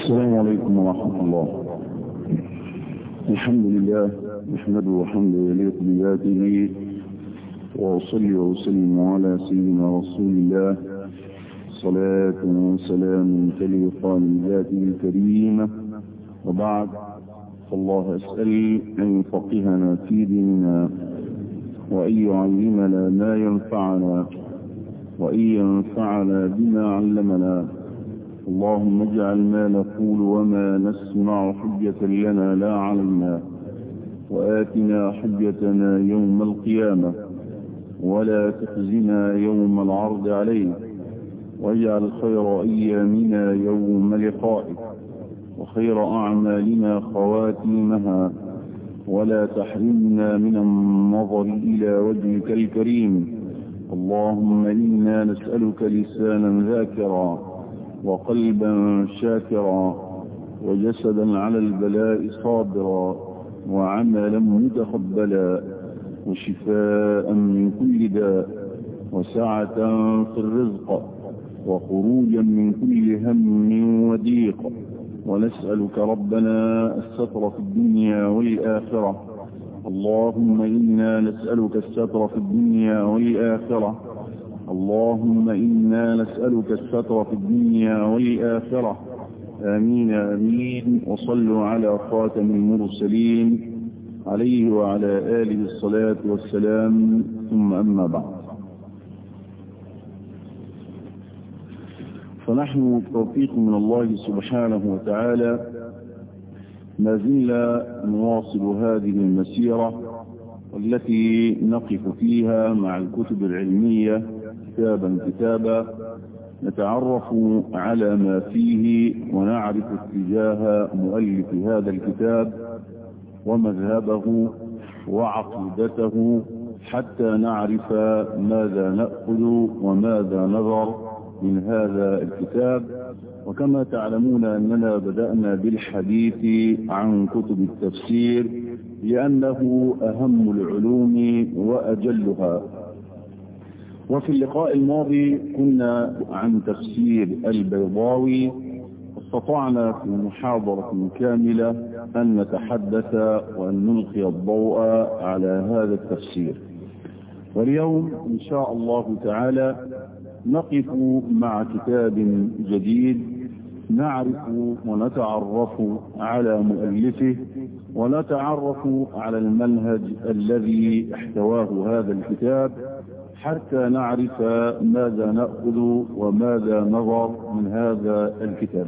السلام عليكم ورحمة الله الحمد لله نحمده حمد يليق بذاته وأصلي وأسلم على سيدنا رسول الله صلاة وسلام تليقان بذاته الكريمة وبعد فالله أسأل أن يفقهنا في ديننا وأن يعلمنا ما ينفعنا وأن ينفعنا بما علمنا اللهم اجعل ما نقول وما نسمع حجة لنا لا علينا وآتنا حجتنا يوم القيامة ولا تخزنا يوم العرض عليك واجعل خير أيامنا يوم لقائك وخير أعمالنا خواتيمها ولا تحرمنا من النظر إلى وجهك الكريم اللهم إنا نسألك لسانا ذاكرا وقلبا شاكرا وجسدا على البلاء صابرا وعملا متقبلا وشفاء من كل داء وسعة في الرزق وخروجا من كل هم وضيق ونسألك ربنا الستر في الدنيا والآخرة اللهم إنا نسألك الستر في الدنيا والآخرة اللهم إنا نسألك الستر في الدنيا والآخرة آمين آمين وصلوا على خاتم المرسلين عليه وعلى آله الصلاة والسلام ثم أما بعد فنحن بتوفيق من الله سبحانه وتعالى ما زلنا نواصل هذه المسيرة والتي نقف فيها مع الكتب العلمية كتابا كتابا نتعرف على ما فيه ونعرف اتجاه مؤلف هذا الكتاب ومذهبه وعقيدته حتى نعرف ماذا نأخذ وماذا نظر من هذا الكتاب وكما تعلمون أننا بدأنا بالحديث عن كتب التفسير لأنه أهم العلوم وأجلها وفي اللقاء الماضي كنا عن تفسير البيضاوي استطعنا في محاضرة كاملة أن نتحدث وأن نلقي الضوء على هذا التفسير واليوم إن شاء الله تعالى نقف مع كتاب جديد نعرف ونتعرف على مؤلفه ونتعرف على المنهج الذي احتواه هذا الكتاب حتى نعرف ماذا نأخذ وماذا نظر من هذا الكتاب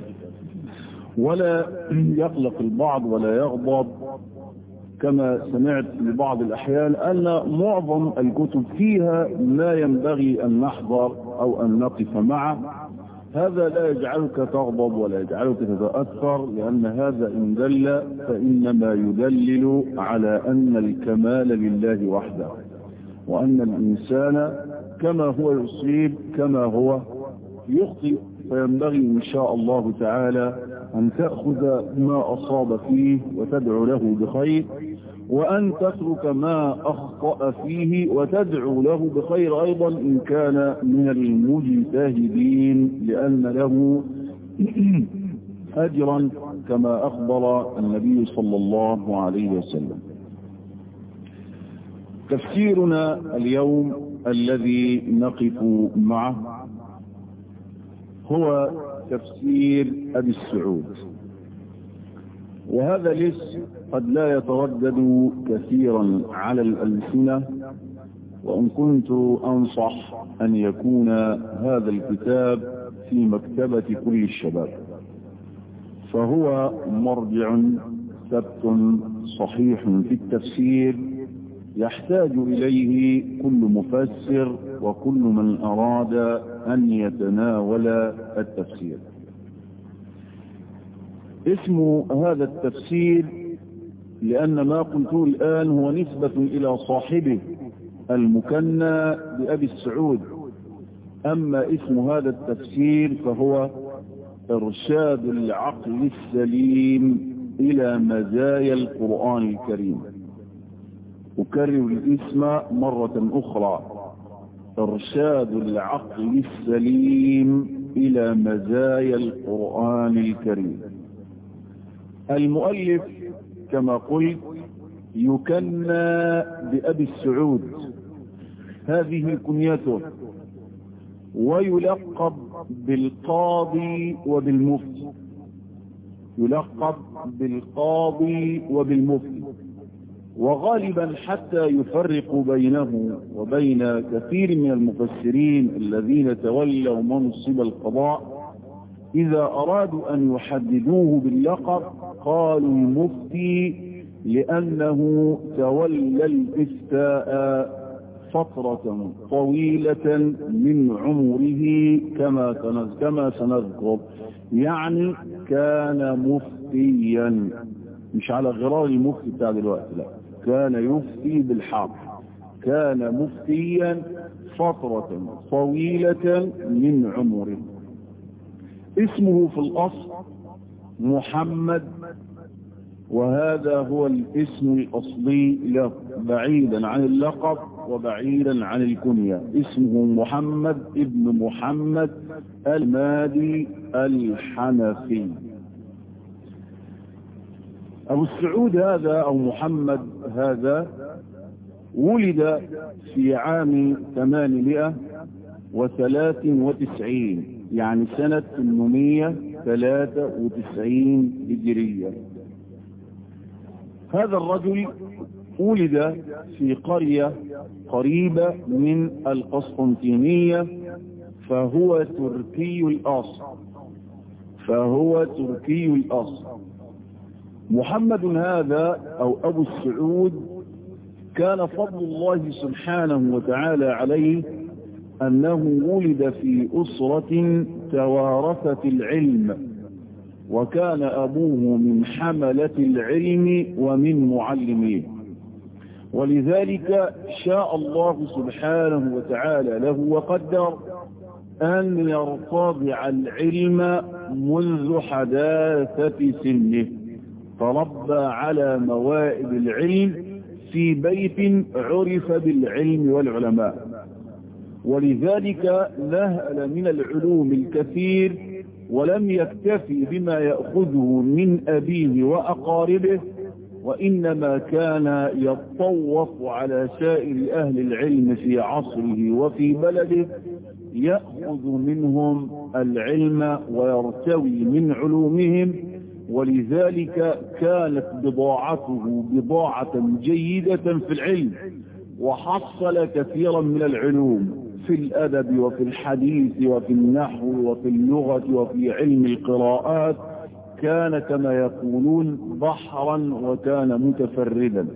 ولا يقلق البعض ولا يغضب كما سمعت لبعض الأحيان أن معظم الكتب فيها ما ينبغي أن نحضر أو أن نقف معه هذا لا يجعلك تغضب ولا يجعلك تتأثر لأن هذا إن دل فإنما يدلل على أن الكمال لله وحده وأن الإنسان كما هو يصيب كما هو يخطئ فينبغي إن شاء الله تعالى أن تأخذ ما أصاب فيه وتدعو له بخير وأن تترك ما أخطأ فيه وتدعو له بخير أيضا إن كان من المجتهدين لأن له أجرا كما أخبر النبي صلى الله عليه وسلم تفسيرنا اليوم الذي نقف معه هو تفسير أبي السعود وهذا الاسم قد لا يتردد كثيرا على الألسنة وإن كنت أنصح أن يكون هذا الكتاب في مكتبة كل الشباب فهو مرجع ثبت صحيح في التفسير يحتاج إليه كل مفسر وكل من أراد أن يتناول التفسير اسم هذا التفسير لأن ما قلته الآن هو نسبة إلى صاحبه المكنى بأبي السعود أما اسم هذا التفسير فهو إرشاد العقل السليم إلى مزايا القرآن الكريم أكرر الاسم مرة أخرى إرشاد العقل السليم إلى مزايا القرآن الكريم المؤلف كما قلت يكنى بأبي السعود هذه كنيته ويلقب بالقاضي وبالمفتي يلقب بالقاضي وبالمفتي وغالبا حتى يفرق بينه وبين كثير من المفسرين الذين تولوا منصب القضاء إذا أرادوا أن يحددوه باللقب قالوا المفتي لأنه تولى الإفتاء فترة طويلة من عمره كما كما سنذكر يعني كان مفتيا مش على غرار المفتي بتاع دلوقتي لا كان يفتي بالحق كان مفتيا فترة طويلة من عمره اسمه في الأصل محمد وهذا هو الاسم الأصلي له بعيدا عن اللقب وبعيدا عن الكنية اسمه محمد ابن محمد المادي الحنفي أبو السعود هذا أو محمد هذا ولد في عام 893 يعني سنة 893 هجرية هذا الرجل ولد في قرية قريبة من القسطنطينية فهو تركي الأصل فهو تركي الأصل محمد هذا أو أبو السعود كان فضل الله سبحانه وتعالى عليه أنه ولد في أسرة توارثت العلم وكان أبوه من حملة العلم ومن معلميه ولذلك شاء الله سبحانه وتعالى له وقدر أن يرتضع العلم منذ حداثة سنه فربى على موائد العلم في بيت عرف بالعلم والعلماء ولذلك نهل من العلوم الكثير ولم يكتفي بما يأخذه من أبيه وأقاربه وإنما كان يتطوف على سائر أهل العلم في عصره وفي بلده يأخذ منهم العلم ويرتوي من علومهم ولذلك كانت بضاعته بضاعة جيدة في العلم وحصل كثيرا من العلوم في الأدب وفي الحديث وفي النحو وفي اللغة وفي علم القراءات كان كما يقولون بحرا وكان متفردا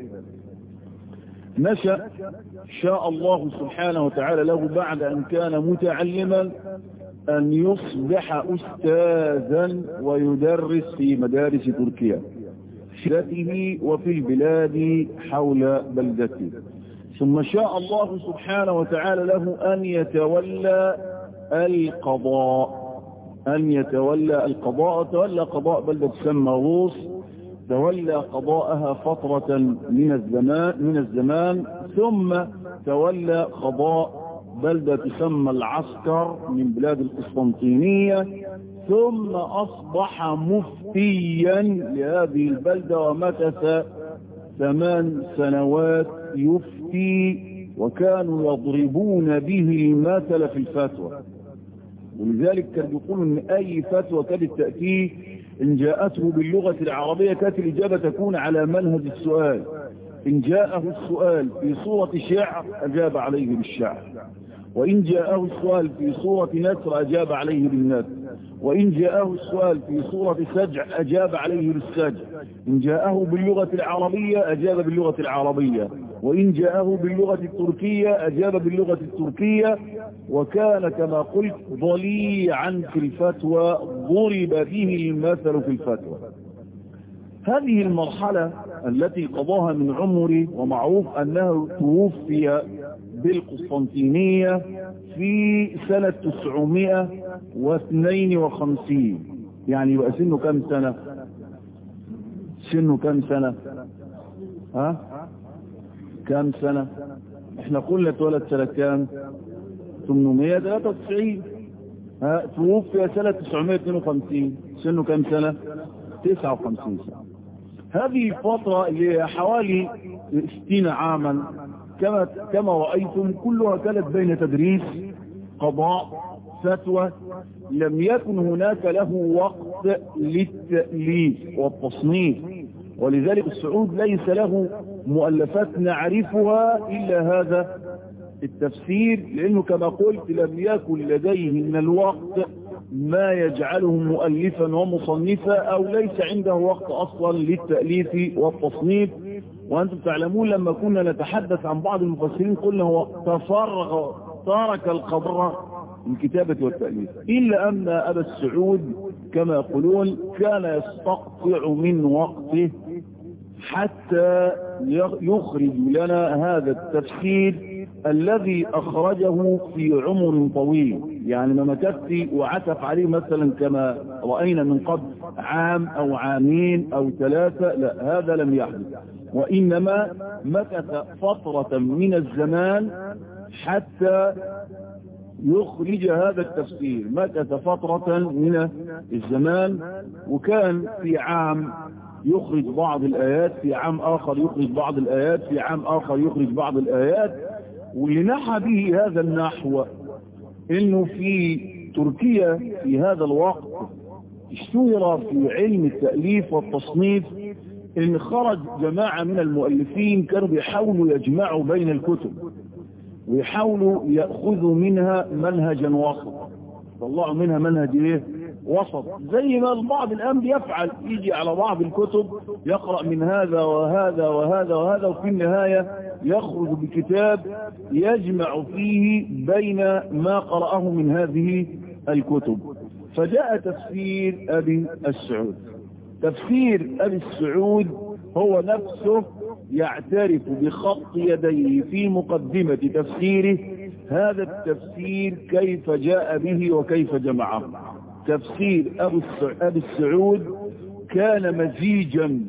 نشأ شاء الله سبحانه وتعالى له بعد أن كان متعلما أن يصبح أستاذا ويدرس في مدارس تركيا في وفي البلاد حول بلدته ثم شاء الله سبحانه وتعالى له أن يتولى القضاء أن يتولى القضاء تولى قضاء بلدة تسمى روس تولى قضاءها فترة من الزمان من الزمان ثم تولى قضاء بلدة تسمى العسكر من بلاد القسطنطينية ثم أصبح مفتيا لهذه البلدة ومكث ثمان سنوات يفتي وكانوا يضربون به المثل في الفتوى ولذلك كان يقول ان اي فتوى كانت تأتيه ان جاءته باللغة العربية كانت الاجابة تكون على منهج السؤال ان جاءه السؤال في صورة شعر اجاب عليه بالشعر وإن جاءه السؤال في صورة نثر أجاب عليه بالنثر وإن جاءه السؤال في صورة سجع أجاب عليه بالسجع إن جاءه باللغة العربية أجاب باللغة العربية وإن جاءه باللغة التركية أجاب باللغة التركية وكان كما قلت ضليعا في الفتوى ضرب به المثل في الفتوى هذه المرحلة التي قضاها من عمره ومعروف أنه توفي بالقسطنطينية في سنة 952 يعني يبقى سنه كم سنة سنه كم سنة ها كم سنة احنا قلنا اتولد سنة كام 893 ها توفي سنة 952 سنه كم سنة 59 سنة هذه الفترة اللي هي حوالي 60 عاما كما كما رأيتم كلها كانت بين تدريس قضاء فتوى لم يكن هناك له وقت للتأليف والتصنيف ولذلك السعود ليس له مؤلفات نعرفها إلا هذا التفسير لأنه كما قلت لم يكن لديه من الوقت ما يجعله مؤلفا ومصنفا أو ليس عنده وقت أصلا للتأليف والتصنيف وأنتم تعلمون لما كنا نتحدث عن بعض المفسرين قلنا هو تفرغ ترك القدر من كتابة والتأليف إلا أن أبا السعود كما يقولون كان يستقطع من وقته حتى يخرج لنا هذا التفسير الذي أخرجه في عمر طويل يعني ما مكثت وعتف عليه مثلا كما رأينا من قبل عام أو عامين أو ثلاثة لا هذا لم يحدث وإنما مكث فترة من الزمان حتى يخرج هذا التفسير مكث فترة من الزمان وكان في عام يخرج بعض الآيات في عام آخر يخرج بعض الآيات في عام آخر يخرج بعض الآيات ولنحى به هذا النحو انه في تركيا في هذا الوقت اشتهر في علم التأليف والتصنيف ان خرج جماعة من المؤلفين كانوا بيحاولوا يجمعوا بين الكتب ويحاولوا يأخذوا منها منهجا وسط طلعوا منها منهج ايه وسط زي ما البعض الآن بيفعل يجي على بعض الكتب يقرأ من هذا وهذا وهذا وهذا وفي النهاية يخرج بكتاب يجمع فيه بين ما قرأه من هذه الكتب فجاء تفسير أبي السعود تفسير أبي السعود هو نفسه يعترف بخط يديه في مقدمة تفسيره هذا التفسير كيف جاء به وكيف جمعه تفسير أبي السعود كان مزيجا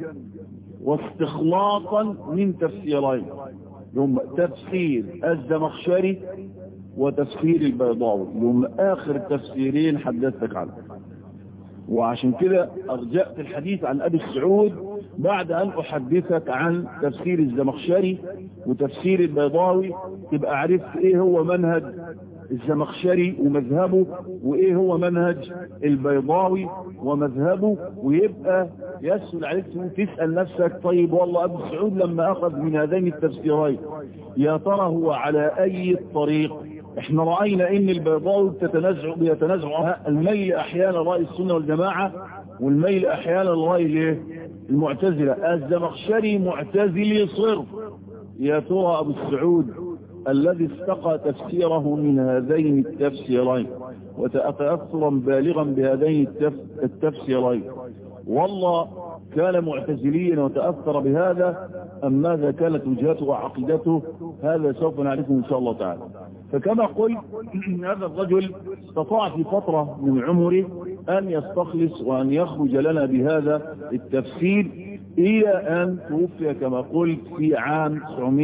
واستخلاصا من تفسيرين هم تفسير الزمخشري وتفسير البيضاوي هم آخر تفسيرين حدثتك عنه وعشان كده أرجأت الحديث عن أبي السعود بعد أن أحدثك عن تفسير الزمخشري وتفسير البيضاوي تبقى عرفت إيه هو منهج الزمخشري ومذهبه وإيه هو منهج البيضاوي ومذهبه ويبقى يسهل عليك تسأل نفسك طيب والله أبو السعود لما أخذ من هذين التفسيرين يا ترى هو على أي طريق احنا رأينا ان البيضاوي بتتنازع بيتنازع الميل احيانا رأي السنة والجماعة والميل احيانا رأي المعتزلة الزمخشري معتزلي صرف يا ترى ابو السعود الذي استقى تفسيره من هذين التفسيرين وتأثرا بالغا بهذين التفسيرين والله كان معتزليا وتأثر بهذا أم ماذا كانت وجهته وعقيدته هذا سوف نعرفه إن شاء الله تعالى فكما قلت هذا الرجل استطاع في فترة من عمره أن يستخلص وأن يخرج لنا بهذا التفسير إلى أن توفي كما قلت في عام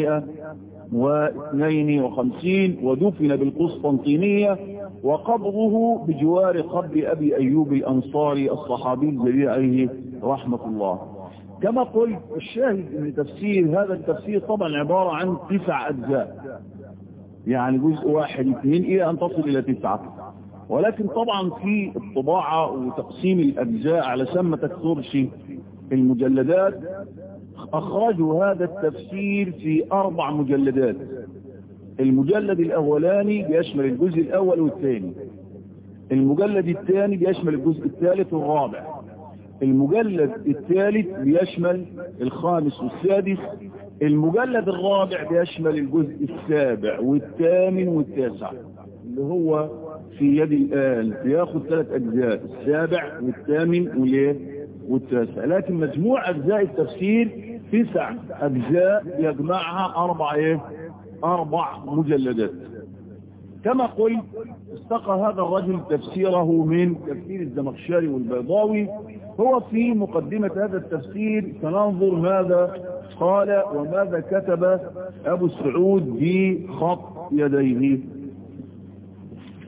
952 ودفن بالقسطنطينية وقبره بجوار قبر أبي أيوب الأنصاري الصحابي الجليل عليه رحمة الله كما قلت الشاهد من تفسير هذا التفسير طبعا عبارة عن تسع أجزاء يعني جزء واحد اثنين إلى أن تصل إلى تسعة ولكن طبعا في الطباعة وتقسيم الأجزاء على سمة تكثرش المجلدات أخرجوا هذا التفسير في أربع مجلدات المجلد الأولاني بيشمل الجزء الأول والثاني المجلد الثاني بيشمل الجزء الثالث والرابع المجلد الثالث بيشمل الخامس والسادس المجلد الرابع بيشمل الجزء السابع والثامن والتاسع اللي هو في يد الآن بياخد ثلاث أجزاء السابع والثامن والايه والتاسع لكن مجموع أجزاء التفسير تسع أجزاء يجمعها أربع إيه أربع مجلدات كما قلت استقى هذا الرجل تفسيره من تفسير الزمخشري والبيضاوي هو في مقدمة هذا التفسير سننظر ماذا قال وماذا كتب أبو السعود بخط يديه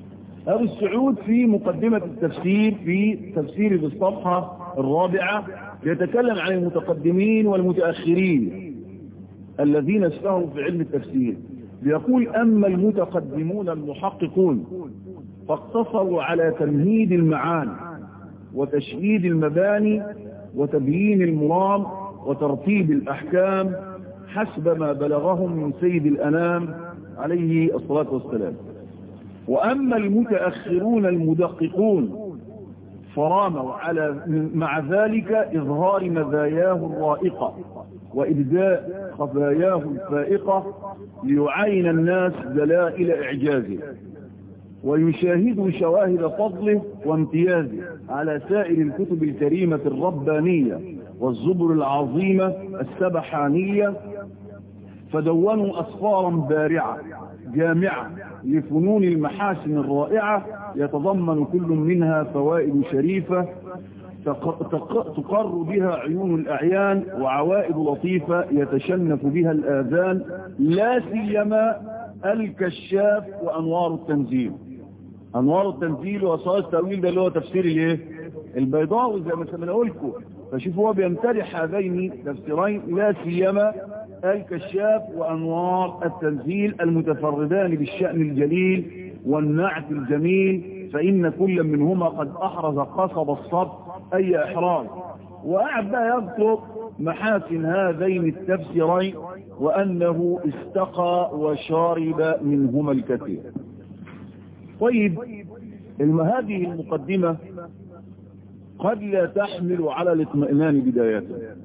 أبو السعود في مقدمة التفسير في تفسير بالصفحة الرابعة يتكلم عن المتقدمين والمتأخرين الذين اشتهروا في علم التفسير بيقول أما المتقدمون المحققون فاقتصروا على تمهيد المعاني وتشديد المباني وتبيين المرام وترتيب الأحكام حسب ما بلغهم من سيد الأنام عليه الصلاة والسلام وأما المتأخرون المدققون فراموا على مع ذلك إظهار مزاياه الرائقة وإبداء خفاياه الفائقة ليعاين الناس دلائل إعجازه ويشاهدوا شواهد فضله وامتيازه على سائر الكتب الكريمة الربانية والزبر العظيمة السبحانية فدونوا أسفارا بارعة جامعة لفنون المحاسن الرائعة يتضمن كل منها فوائد شريفة تقر بها عيون الأعيان وعوائد لطيفة يتشنف بها الآذان لا سيما الكشاف وأنوار التنزيل أنوار التنزيل وصائد التأويل ده اللي هو تفسير الايه البيضاء زي ما سمعنا لكم فشوفوا هو بيمتدح هذين تفسيرين لا سيما الكشاف وأنوار التنزيل المتفردان بالشأن الجليل والنعت الجميل فإن كل منهما قد أحرز قصب الصب أي إحراز وأعد يذكر محاسن هذين التفسيرين وأنه استقى وشارب منهما الكثير طيب هذه المقدمة قد لا تحمل على الاطمئنان بداية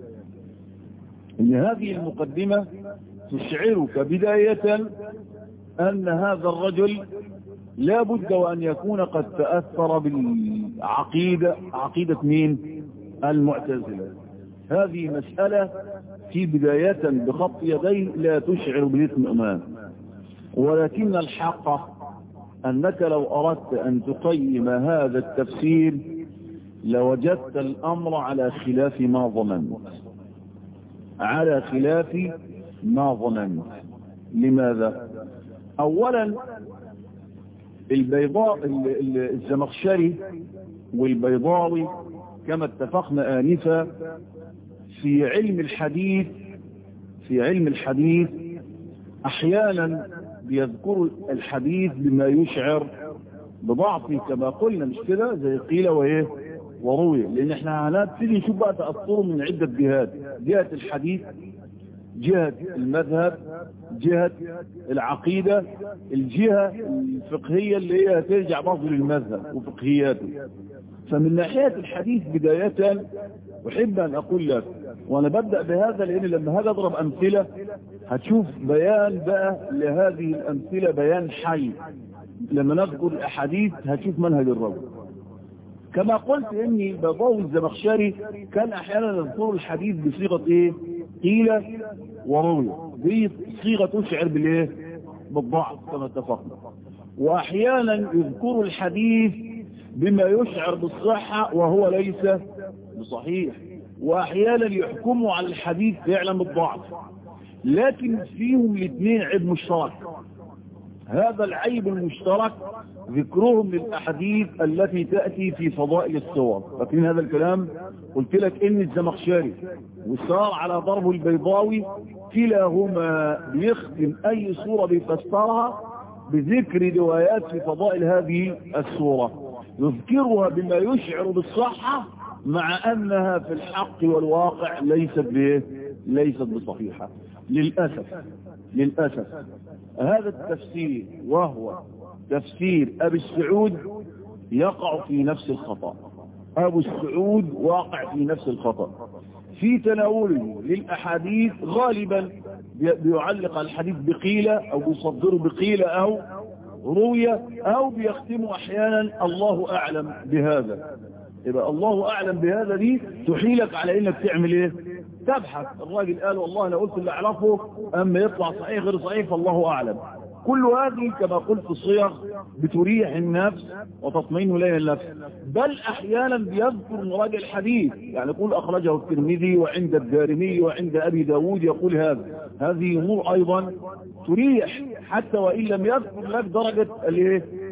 ان هذه المقدمة تشعرك بداية ان هذا الرجل لا بد وان يكون قد تأثر بالعقيدة عقيدة مين المعتزلة هذه مسألة في بداية بخط يديه لا تشعر بالاطمئنان ولكن الحق أنك لو أردت أن تقيم هذا التفسير لوجدت الأمر على خلاف ما ظننت على خلاف ما ظننت لماذا أولا البيضاء الزمخشري والبيضاوي كما اتفقنا آنفا في علم الحديث في علم الحديث أحيانا بيذكر الحديث بما يشعر بضعفه كما قلنا مش كده زي قيل وايه وروي لان احنا هنبتدي نشوف بقى تاثره من عده جهات جهه الحديث جهه المذهب جهه العقيده الجهه الفقهيه اللي هي هترجع برضه للمذهب وفقهياته فمن ناحيه الحديث بدايه احب ان اقول لك وانا ببدا بهذا لان لما هاجي اضرب امثله هتشوف بيان بقى لهذه الامثله بيان حي لما نذكر الاحاديث هتشوف منهج الرجل كما قلت اني بضوء الزمخشري كان احيانا يذكر الحديث بصيغه ايه قيل وروي دي صيغه تشعر بالايه بالضعف كما اتفقنا واحيانا يذكر الحديث بما يشعر بالصحه وهو ليس بصحيح واحيانا يحكموا على الحديث فعلا بالضعف لكن فيهم الاثنين عيب مشترك هذا العيب المشترك ذكرهم للأحاديث التي تأتي في فضائل الصور فاكرين هذا الكلام قلت لك ان الزمخشري وصار على ضربه البيضاوي كلاهما بيختم اي صورة بيفسرها بذكر روايات في فضائل هذه الصورة يذكرها بما يشعر بالصحة مع انها في الحق والواقع ليست بايه ليست بصحيحة للأسف للأسف هذا التفسير وهو تفسير أبي السعود يقع في نفس الخطأ أبو السعود واقع في نفس الخطأ في تناوله للأحاديث غالبا بيعلق الحديث بقيلة أو بيصدره بقيلة أو روية أو بيختم أحيانا الله أعلم بهذا يبقى الله أعلم بهذا دي تحيلك على إنك تعمل إيه تبحث الراجل قال والله انا قلت اللي اعرفه اما يطلع صحيح غير صحيح فالله اعلم كل هذه كما قلت الصيغ بتريح النفس وتطمئن اليها النفس بل احيانا بيذكر مراجع الحديث يعني يقول اخرجه الترمذي وعند الدارمي وعند ابي داود يقول هذا هذه امور ايضا تريح حتى وان لم يذكر لك درجه الايه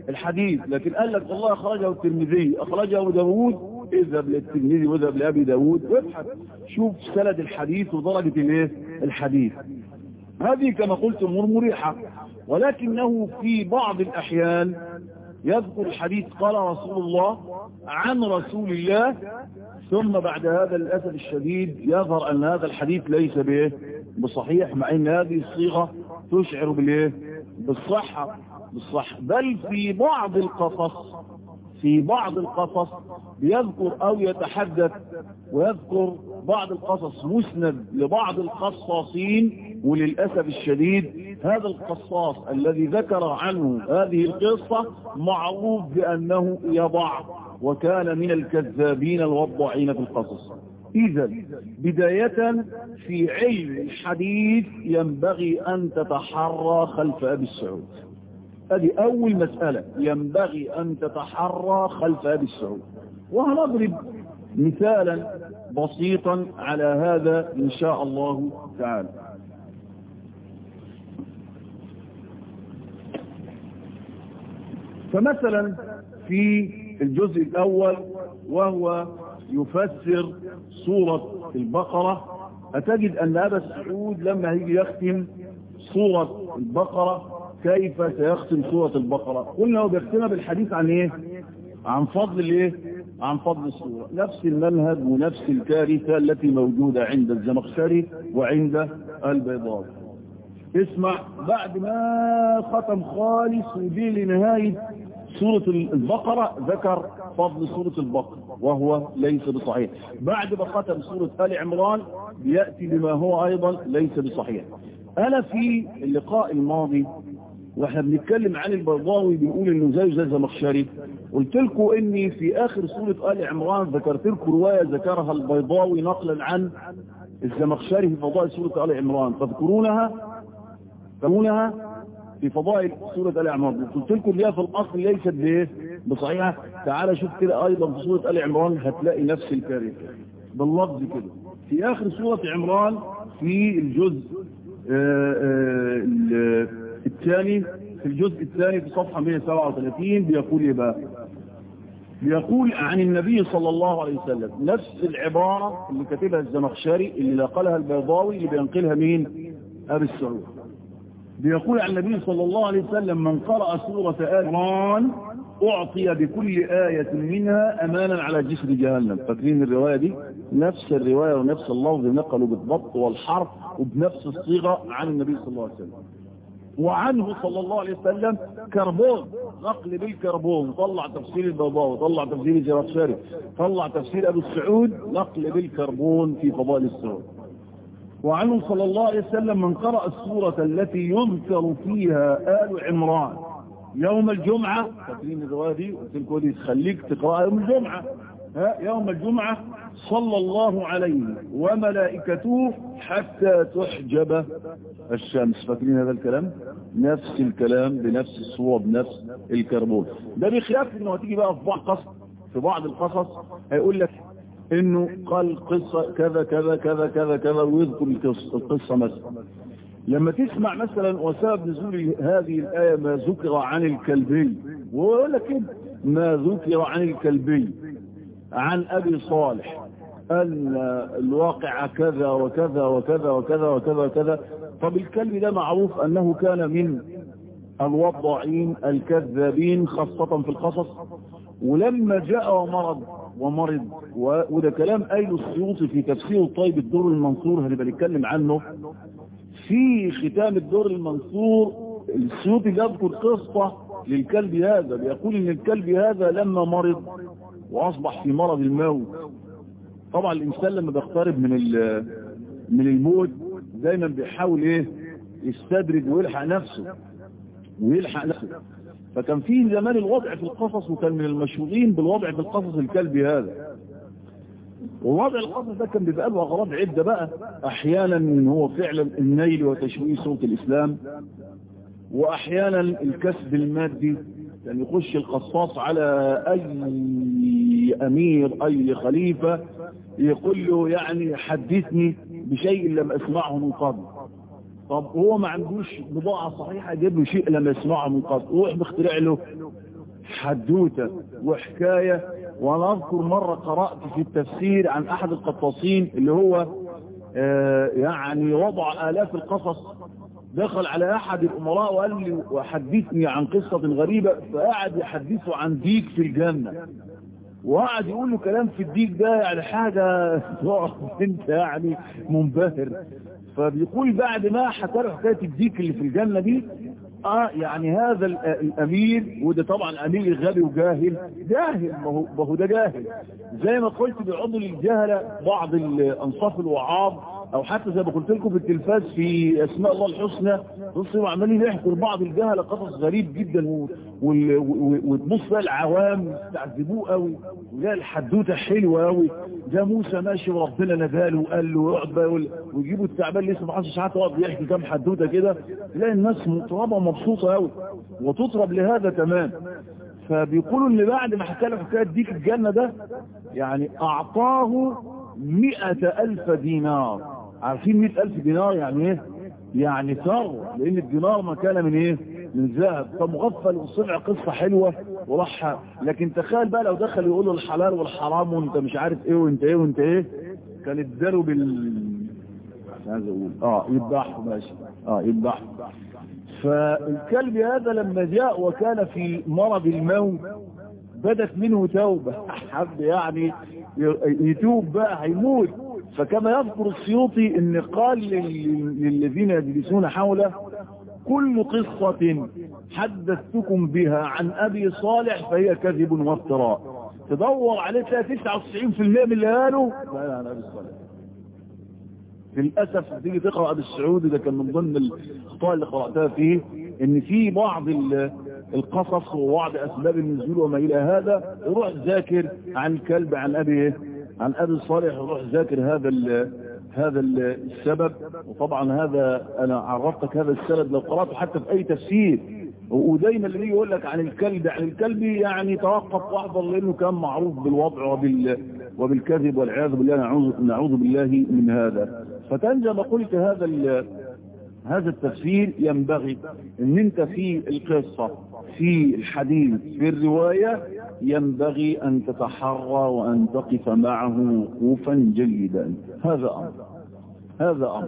الحديث لكن قال لك والله اخرجه الترمذي اخرجه ابو داوود اذهب للترمذي واذهب لابي داوود وابحث شوف سند الحديث ودرجة الايه الحديث هذه كما قلت امور مريحة ولكنه في بعض الاحيان يذكر الحديث قال رسول الله عن رسول الله ثم بعد هذا للأسف الشديد يظهر أن هذا الحديث ليس به بصحيح مع أن هذه الصيغة تشعر بالايه بالصحة بالصحة بل في بعض القصص في بعض القصص بيذكر أو يتحدث ويذكر بعض القصص مسند لبعض القصاصين وللأسف الشديد هذا القصاص الذي ذكر عنه هذه القصة معروف بأنه يضع وكان من الكذابين الوضعين في القصص إذا بداية في علم الحديث ينبغي أن تتحرى خلف أبي السعود هذه أول مسألة ينبغي أن تتحرى خلف أبي السعود وهنضرب مثالا بسيطا على هذا إن شاء الله تعالى فمثلا في الجزء الأول وهو يفسر سورة البقرة أتجد أن أبا السعود لما هيجي يختم سورة البقرة كيف سيختم سورة البقرة قلنا هو بيختمها بالحديث عن ايه عن فضل الايه عن فضل السورة نفس المنهج ونفس الكارثة التي موجودة عند الزمخشري وعند البيضاوي اسمع بعد ما ختم خالص وجي لنهاية سورة البقرة ذكر فضل سورة البقرة وهو ليس بصحيح بعد ما ختم سورة آل عمران بيأتي بما هو أيضا ليس بصحيح أنا في اللقاء الماضي واحنا بنتكلم عن البيضاوي بيقول انه زي زي زمخشري قلت لكم اني في اخر سورة آل عمران ذكرت لكم رواية ذكرها البيضاوي نقلا عن الزمخشري في فضائل سورة آل عمران تذكرونها تذكرونها في فضائل سورة آل عمران قلت لكم ليها في الاصل ليست بايه بصحيحة تعال شوف كده ايضا في سورة آل عمران هتلاقي نفس الكارثة باللفظ كده في اخر سورة عمران في الجزء آآ آآ الثاني في الجزء الثاني في صفحة 137 بيقول ايه بقى بيقول عن النبي صلى الله عليه وسلم نفس العبارة اللي كاتبها الزمخشري اللي نقلها البيضاوي اللي بينقلها مين أبي السعود بيقول عن النبي صلى الله عليه وسلم من قرأ سورة آل عمران أعطي بكل آية منها أمانا على جسر جهنم فاكرين الرواية دي نفس الرواية ونفس اللفظ نقلوا بالضبط والحرف وبنفس الصيغة عن النبي صلى الله عليه وسلم وعنه صلى الله عليه وسلم كربون نقل بالكربون طلع تفسير البيضاوي طلع تفسير الزرخشري طلع تفسير ابو السعود نقل بالكربون في فضائل السعود وعنه صلى الله عليه وسلم من قرأ السورة التي يذكر فيها آل عمران يوم الجمعة فاكرين الرواية دي قلت لكم دي تخليك تقرأها يوم الجمعة ها يوم الجمعة صلى الله عليه وملائكته حتى تحجب الشمس فاكرين هذا الكلام نفس الكلام بنفس الصورة بنفس الكربون ده بخلاف انه هتيجي بقى في بعض قصص في بعض القصص هيقول لك انه قال قصة كذا كذا كذا كذا كذا ويذكر القصة, القصة مثلا لما تسمع مثلا وسبب نزول هذه الآية ما ذكر عن الكلبي وهو يقول لك كده ما ذكر عن الكلبي عن أبي صالح أن الواقع كذا وكذا وكذا وكذا وكذا وكذا طب الكلب ده معروف أنه كان من الوضعين الكذابين خاصة في القصص ولما جاء ومرض ومرض وده كلام أيل السيوطي في تفسير طيب الدور المنصور هنبقى نتكلم عنه في ختام الدور المنصور السيوطي يذكر قصة للكلب هذا بيقول ان الكلب هذا لما مرض واصبح في مرض الموت طبعا الانسان لما بيقترب من من الموت دايما بيحاول ايه يستدرج ويلحق نفسه ويلحق نفسه فكان في زمان الوضع في القصص وكان من المشهورين بالوضع في القصص الكلب هذا ووضع القصص ده كان بيبقى له اغراض عده بقى احيانا ان هو فعلا النيل وتشويه صوت الاسلام واحيانا الكسب المادي يعني يخش القصاص على اي امير اي خليفة يقول له يعني حدثني بشيء لم اسمعه من قبل طب هو ما عندوش بضاعة صحيحة يجيب له شيء لم يسمعه من قبل روح بيخترع له حدوتة وحكاية وانا اذكر مرة قرأت في التفسير عن احد القطاصين اللي هو آه يعني وضع الاف القصص دخل على احد الامراء وقال لي وحدثني عن قصة غريبة فقعد يحدثه عن ديك في الجنة وقعد يقول له كلام في الديك ده يعني حاجة تقف انت يعني منبهر فبيقول بعد ما حكى له حكايه الديك اللي في الجنه دي اه يعني هذا الامير وده طبعا امير غبي وجاهل جاهل ما هو ده جاهل زي ما قلت بيعضوا للجهله بعض الانصاف الوعاظ او حتى زي ما قلت لكم في التلفاز في اسماء الله الحسنى بصوا عمالين يحكوا لبعض الجهله قصص غريب جدا وتبص بقى العوام يستعذبوه قوي ولا الحدوته حلوه قوي ده موسى ماشي وربنا ناداله وقال له اقعد بقى ويجيبوا التعبان اللي اسمه ما حدش عارف يقعد يحكي كام حدوته كده تلاقي الناس مطربه ومبسوطه قوي وتطرب لهذا تمام فبيقولوا ان بعد ما حكى له حكايه ديك الجنه ده يعني اعطاه مئة ألف دينار عارفين مئة ألف دينار يعني ايه يعني ثروة لان الدينار ما كان من ايه من ذهب فمغفل وسمع قصة حلوة وراح لكن تخيل بقى لو دخل يقول له الحلال والحرام وانت مش عارف ايه وانت ايه وانت ايه كان اداله بال عايز اقول اه يذبحه ماشي اه يذبحه فالكلب هذا لما جاء وكان في مرض الموت بدت منه توبة حب يعني يتوب بقى هيموت فكما يذكر السيوطي ان قال للذين يجلسون حوله كل قصة حدثتكم بها عن ابي صالح فهي كذب وافتراء تدور عليه تلاقي 99% من اللي قاله لا عن ابي صالح للأسف تيجي تقرأ ابي السعودي ده كان من ضمن الخطأ اللي قرأتها فيه ان في بعض القصص وبعض اسباب النزول وما الى هذا يروح ذاكر عن كلب عن ابي عن ابي صالح يروح ذاكر هذا ال هذا السبب وطبعا هذا انا عرفتك هذا السبب لو قراته حتى في اي تفسير ودايما اللي يقول لك عن الكلب عن الكلب يعني توقف واحذر لانه كان معروف بالوضع وبال وبالكذب والعياذ بالله نعوذ نعوذ بالله من هذا فتنجم قلت هذا هذا التفسير ينبغي ان انت في القصة في الحديث في الرواية ينبغي ان تتحرى وان تقف معه وقوفا جيدا هذا امر هذا امر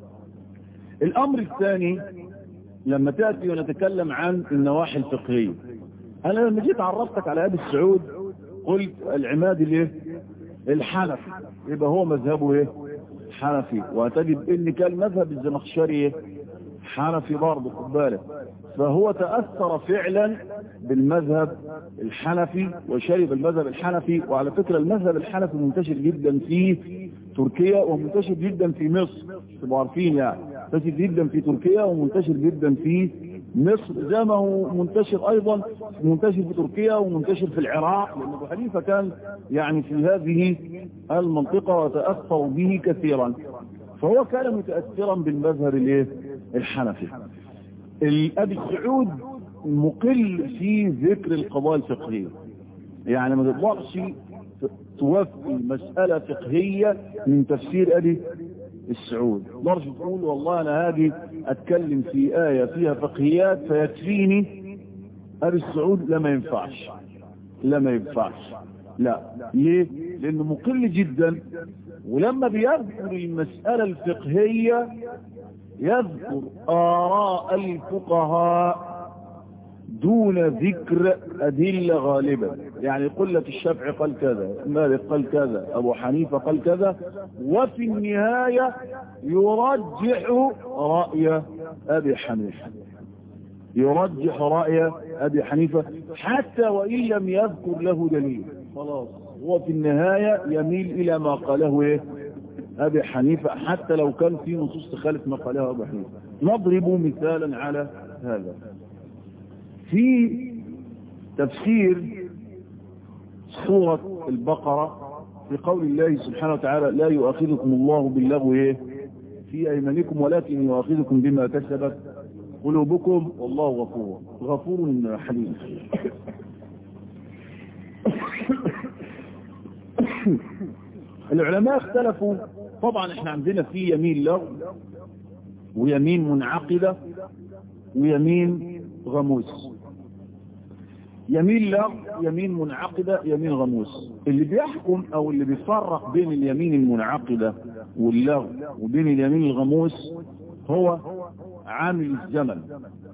الامر الثاني لما تأتي ونتكلم عن النواحي الفقهية انا لما جيت عرفتك على ابي السعود قلت العماد الايه الحنفي يبقى هو مذهبه ايه حنفي وتجد ان كان مذهب الزمخشري حنفي برضه خد بالك فهو تأثر فعلا بالمذهب الحنفي وشرب المذهب الحنفي وعلى فكرة المذهب الحنفي منتشر جدا في تركيا ومنتشر جدا في مصر تبقوا عارفين يعني منتشر جدا في تركيا ومنتشر جدا في مصر زي ما هو منتشر ايضا منتشر في تركيا ومنتشر في العراق لان ابو حنيفه كان يعني في هذه المنطقه وتاثر به كثيرا فهو كان متاثرا بالمذهب الايه الحنفي ابي السعود مقل في ذكر القضايا الفقهيه يعني ما تطلعش توفي مسألة فقهية من تفسير أبي السعود مرش تقول والله أنا هاجي أتكلم في آية فيها فقهيات فيكفيني أبي السعود لا ما ينفعش لا ما ينفعش لا ليه لأنه مقل جدا ولما بيذكر المسألة الفقهية يذكر آراء الفقهاء دون ذكر أدلة غالبا يعني يقول لك الشافعي قال كذا مالك قال كذا أبو حنيفة قال كذا وفي النهاية يرجح رأي أبي حنيفة يرجح رأي أبي حنيفة حتى وإن لم يذكر له دليل خلاص هو في النهاية يميل إلى ما قاله إيه أبي حنيفة حتى لو كان في نصوص تخالف ما قاله أبي حنيفة نضرب مثالا على هذا في تفسير سورة البقرة في قول الله سبحانه وتعالى لا يؤاخذكم الله باللغو في أيمانكم ولكن يؤاخذكم بما كسبت قلوبكم والله غفور غفور حليم العلماء اختلفوا طبعا احنا عندنا في يمين لغو ويمين منعقدة ويمين غموس يمين لغو يمين منعقدة يمين غموس اللي بيحكم او اللي بيفرق بين اليمين المنعقدة واللغو وبين اليمين الغموس هو عامل الزمن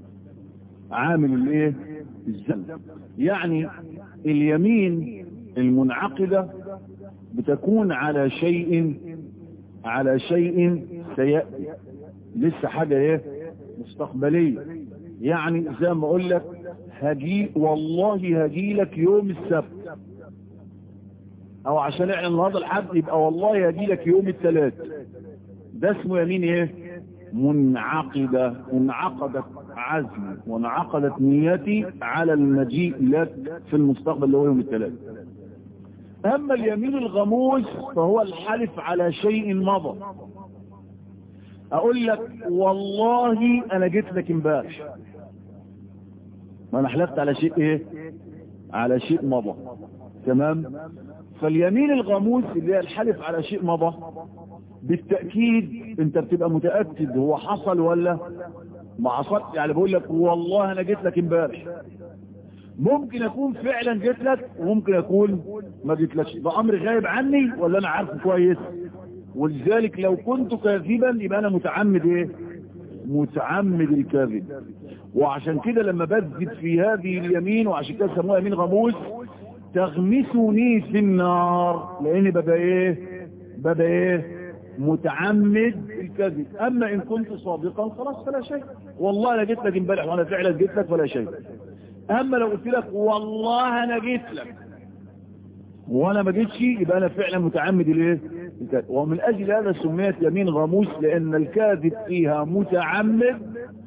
عامل الايه الزمن يعني اليمين المنعقدة بتكون على شيء على شيء سيأتي لسه حاجة ايه مستقبلية يعني زي ما اقول لك هجي والله هجي لك يوم السبت او عشان احنا النهارده الحد يبقى والله هجي لك يوم الثلاث ده اسمه يمين ايه منعقدة انعقدت عزمي وانعقدت نيتي على المجيء لك في المستقبل اللي هو يوم الثلاث اما اليمين الغموس فهو الحلف على شيء مضى اقول لك والله انا جيت لك امبارح ما انا حلفت على شيء ايه على شيء مضى تمام فاليمين الغموس اللي هي الحلف على شيء مضى بالتأكيد انت بتبقى متأكد هو حصل ولا ما حصل يعني بقول لك والله انا جيت لك امبارح ممكن اكون فعلا جيت لك وممكن اكون ما جيت لكش ده امر غايب عني ولا انا عارفه كويس ولذلك لو كنت كاذبا يبقى انا متعمد ايه متعمد الكذب وعشان كده لما بكذب في هذه اليمين وعشان كده سموها يمين غموس تغمسني في النار لان ببقى ايه ببقى ايه متعمد الكذب اما ان كنت صادقا خلاص فلا شيء والله انا جيت لك امبارح وانا فعلا جيت لك فلا شيء اما لو قلت لك والله انا جيت لك وانا ما جيتش يبقى انا فعلا متعمد الايه ومن اجل هذا سميت يمين غموس لان الكاذب فيها متعمد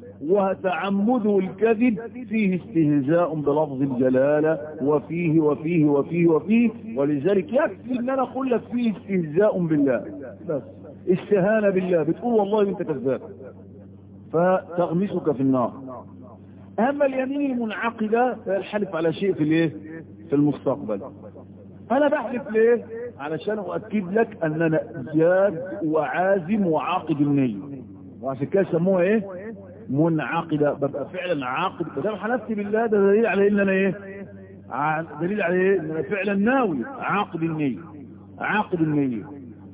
وتعمده الكذب فيه استهزاء بلفظ الجلالة وفيه وفيه وفيه وفيه ولذلك يكفي ان انا اقول لك فيه استهزاء بالله بس استهانة بالله بتقول والله انت كذاب فتغمسك في النار اما اليمين المنعقدة فالحلف على شيء في الايه في المستقبل انا بحلف ليه علشان اؤكد لك ان انا جاد وعازم وعاقد النية وعشان كده سموها ايه منعقدة ببقى فعلا عاقد فدام حلفت بالله ده دليل على ان انا ايه دليل على ايه ان انا فعلا ناوي عاقد النية عاقد النية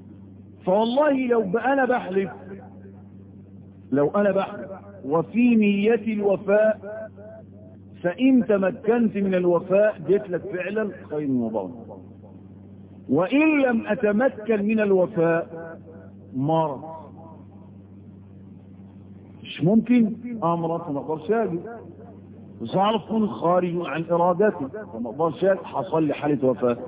فوالله لو انا بحلف لو انا بحلف وفي نيتي الوفاء فإن تمكنت من الوفاء جيت لك فعلا خير وضعنا وإن لم أتمكن من الوفاء مرض مش ممكن أمرا فما أقدرش أجي ظرف خارج عن إرادتي فما أقدرش أجي حصل لي حالة وفاة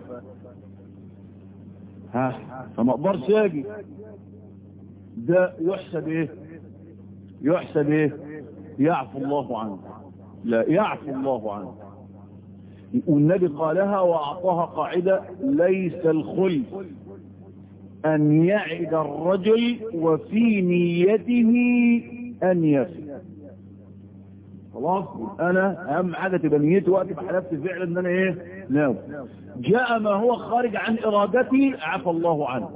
ها فما أقدرش أجي ده يحسب إيه يحسب إيه يعفو الله عنه لا يعفو الله عنه والنبي قالها وأعطاها قاعدة ليس الخلف أن يعد الرجل وفي نيته أن يفي خلاص أنا أهم حاجة تبقى نيتي وقت ما حلفت فعلا أن أنا إيه ناوي جاء ما هو خارج عن إرادتي عفى الله عنه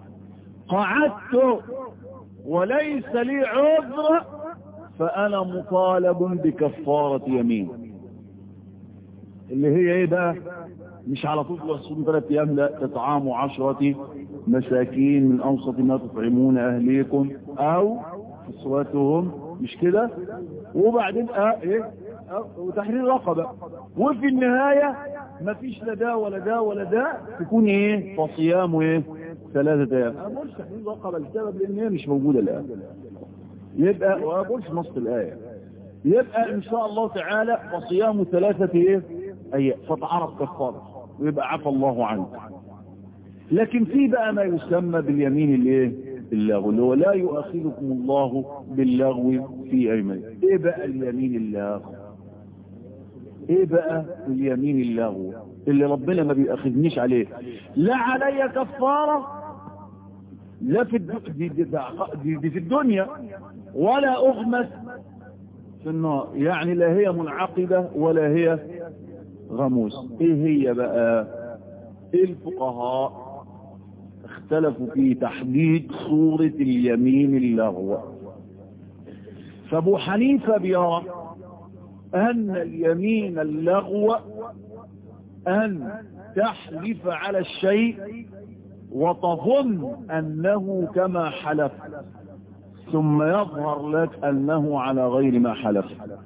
قعدت وليس لي عذر فأنا مطالب بكفارة يمين اللي هي ايه بقى مش على طول الصوم ثلاث ايام لا اطعام عشرة مساكين من اوسط ما تطعمون اهليكم او كسوتهم مش كده وبعدين اه ايه اه وتحرير رقبة وفي النهاية ما فيش لا ده ولا ده ولا ده تكون ايه فصيام ايه ثلاثة ايام انا بقولش تحرير رقبة لسبب لان هي مش موجودة الان يبقى وما بقولش نص الآية يبقى إن شاء الله تعالى فصيام ثلاثة إيه أيام فتعرف كفارة ويبقى عفى الله عنه لكن في بقى ما يسمى باليمين الايه اللغو اللي هو لا يؤاخذكم الله باللغو في ايمان ايه بقى اليمين اللغو ايه بقى اليمين اللغو اللي ربنا ما بيأخذنيش عليه لا علي كفارة لا في الد... دي, دي, دي, دي في الدنيا ولا اغمس في النار يعني لا هي منعقدة ولا هي غموس ايه هي بقى الفقهاء اختلفوا في تحديد صورة اليمين اللغو فابو حنيفة بيرى أن اليمين اللغو أن تحلف على الشيء وتظن أنه كما حلف ثم يظهر لك أنه على غير ما حلف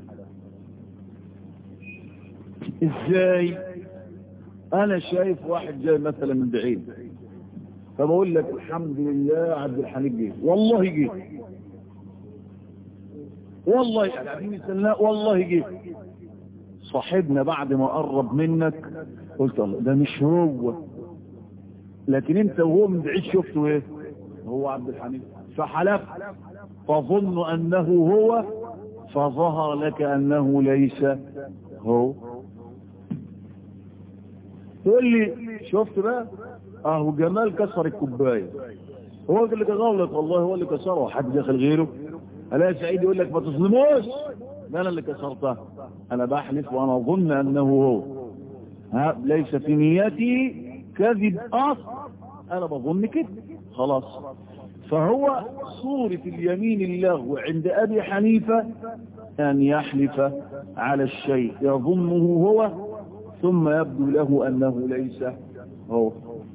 ازاي انا شايف واحد جاي مثلا من بعيد فبقول لك الحمد لله عبد الحميد جه والله جه والله لا والله جه صاحبنا بعد ما قرب منك قلت الله ده مش هو لكن انت وهو من بعيد شفته ايه هو عبد الحميد فحلف تظن انه هو فظهر لك انه ليس هو تقول لي شفت بقى اهو جمال كسر الكوبايه هو اللي غلط والله هو اللي كسره حد داخل غيره الاقي سعيد يقول لك ما تظلموش ده انا اللي كسرتها انا بحلف وانا اظن انه هو ها ليس في نيتي كذب اصل انا بظن كده خلاص فهو صورة اليمين اللغو عند ابي حنيفة ان يحلف على الشيء يظنه هو ثم يبدو له انه ليس هو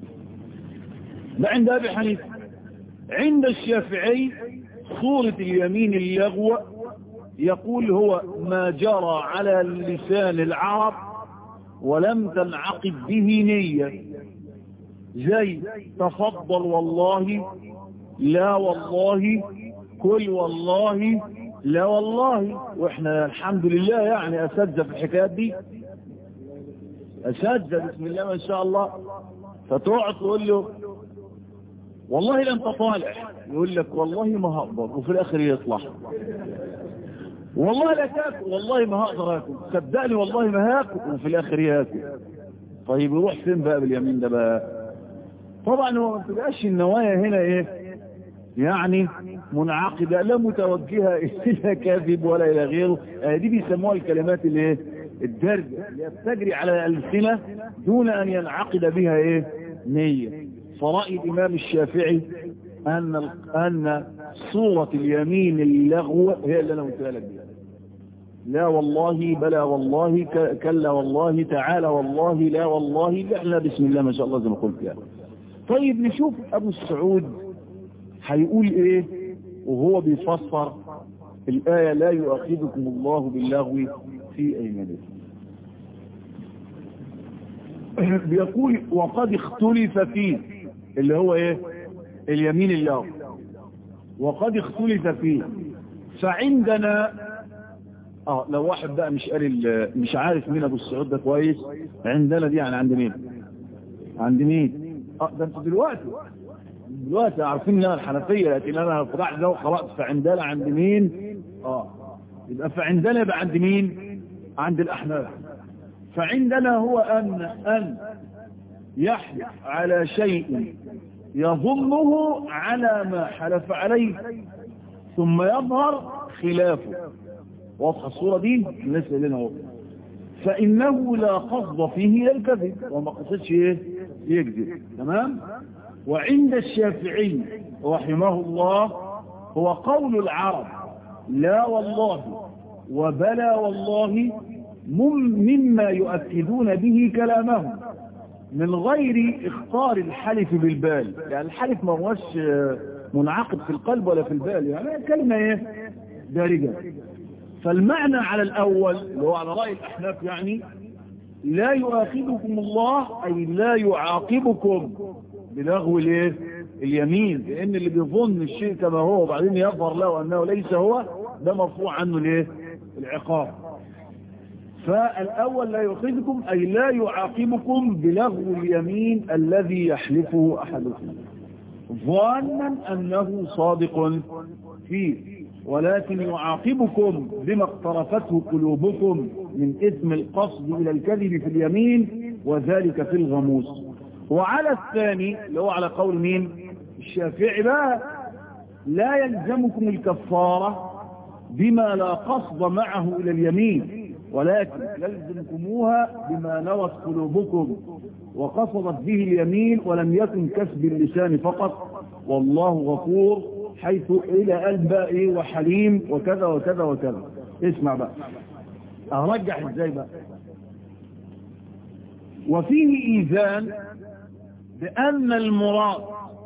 ده عند ابي حنيفة عند الشافعي صورة اليمين اللغو يقول هو ما جرى على لسان العرب ولم تنعقد به نية زي تفضل والله لا والله كل والله لا والله واحنا الحمد لله يعني اساتذه في الحكايات دي اساتذه بسم الله ما شاء الله فتقعد تقول له والله لن تطالع يقول لك والله ما هقدر وفي الاخر يطلع والله لا تاكل والله ما هقدر اكل صدقني والله ما هاكل وفي الاخر ياكل طيب يروح فين بقى باليمين ده بقى طبعا هو ما تبقاش النوايا هنا ايه يعني منعقدة لا متوجهة الى كاذب ولا الى غيره آه دي بيسموها الكلمات الايه الدرجة اللي بتجري على الألسنة دون ان ينعقد بها ايه نية فرأي الامام الشافعي ان ان صورة اليمين اللغو هي اللي انا قلتها لك دي لا والله بلا والله كلا والله تعالى والله لا والله لا بسم الله ما شاء الله زي ما قلت يعني طيب نشوف ابو السعود هيقول ايه وهو بيفسر الآية لا يؤاخذكم الله باللغو في ايمانكم بيقول وقد اختلف فيه اللي هو ايه اليمين اللغو وقد اختلف فيه فعندنا اه لو واحد بقى مش قاري مش عارف مين ابو السعود ده كويس عندنا دي يعني عند مين عند مين اه ده انتوا دلوقتي دلوقتي عارفين ان انا الحنفيه لكن انا فتحت ده وقرات فعندنا عند مين اه يبقى فعندنا يبقى عند مين عند الاحناف فعندنا هو ان ان يحلف على شيء يظنه على ما حلف عليه ثم يظهر خلافه واضحه الصوره دي الناس لنا اهو فانه لا قصد فيه الكذب وما قصدش ايه يكذب تمام وعند الشافعي رحمه الله هو قول العرب لا والله وبلا والله مما يؤكدون به كلامهم من غير اختار الحلف بالبال يعني الحلف ما هوش منعقد في القلب ولا في البال يعني كلمة ايه دارجة فالمعنى على الاول اللي هو على رأي الاحناف يعني لا يؤاخذكم الله اي لا يعاقبكم بلغو الايه اليمين لان اللي بيظن الشيء كما هو وبعدين يظهر له انه ليس هو ده مرفوع عنه الايه العقاب فالاول لا يؤاخذكم اي لا يعاقبكم بلغو اليمين الذي يحلفه احدكم ظانا انه صادق فيه ولكن يعاقبكم بما اقترفته قلوبكم من اثم القصد الى الكذب في اليمين وذلك في الغموس وعلى الثاني اللي هو على قول مين الشافعي بقى لا يلزمكم الكفارة بما لا قصد معه الى اليمين ولكن يلزمكموها بما نوت قلوبكم وقصدت به اليمين ولم يكن كسب اللسان فقط والله غفور حيث الى قلب ايه وحليم وكذا وكذا وكذا اسمع بقى ارجح ازاي بقى وفيه ايذان بان المراد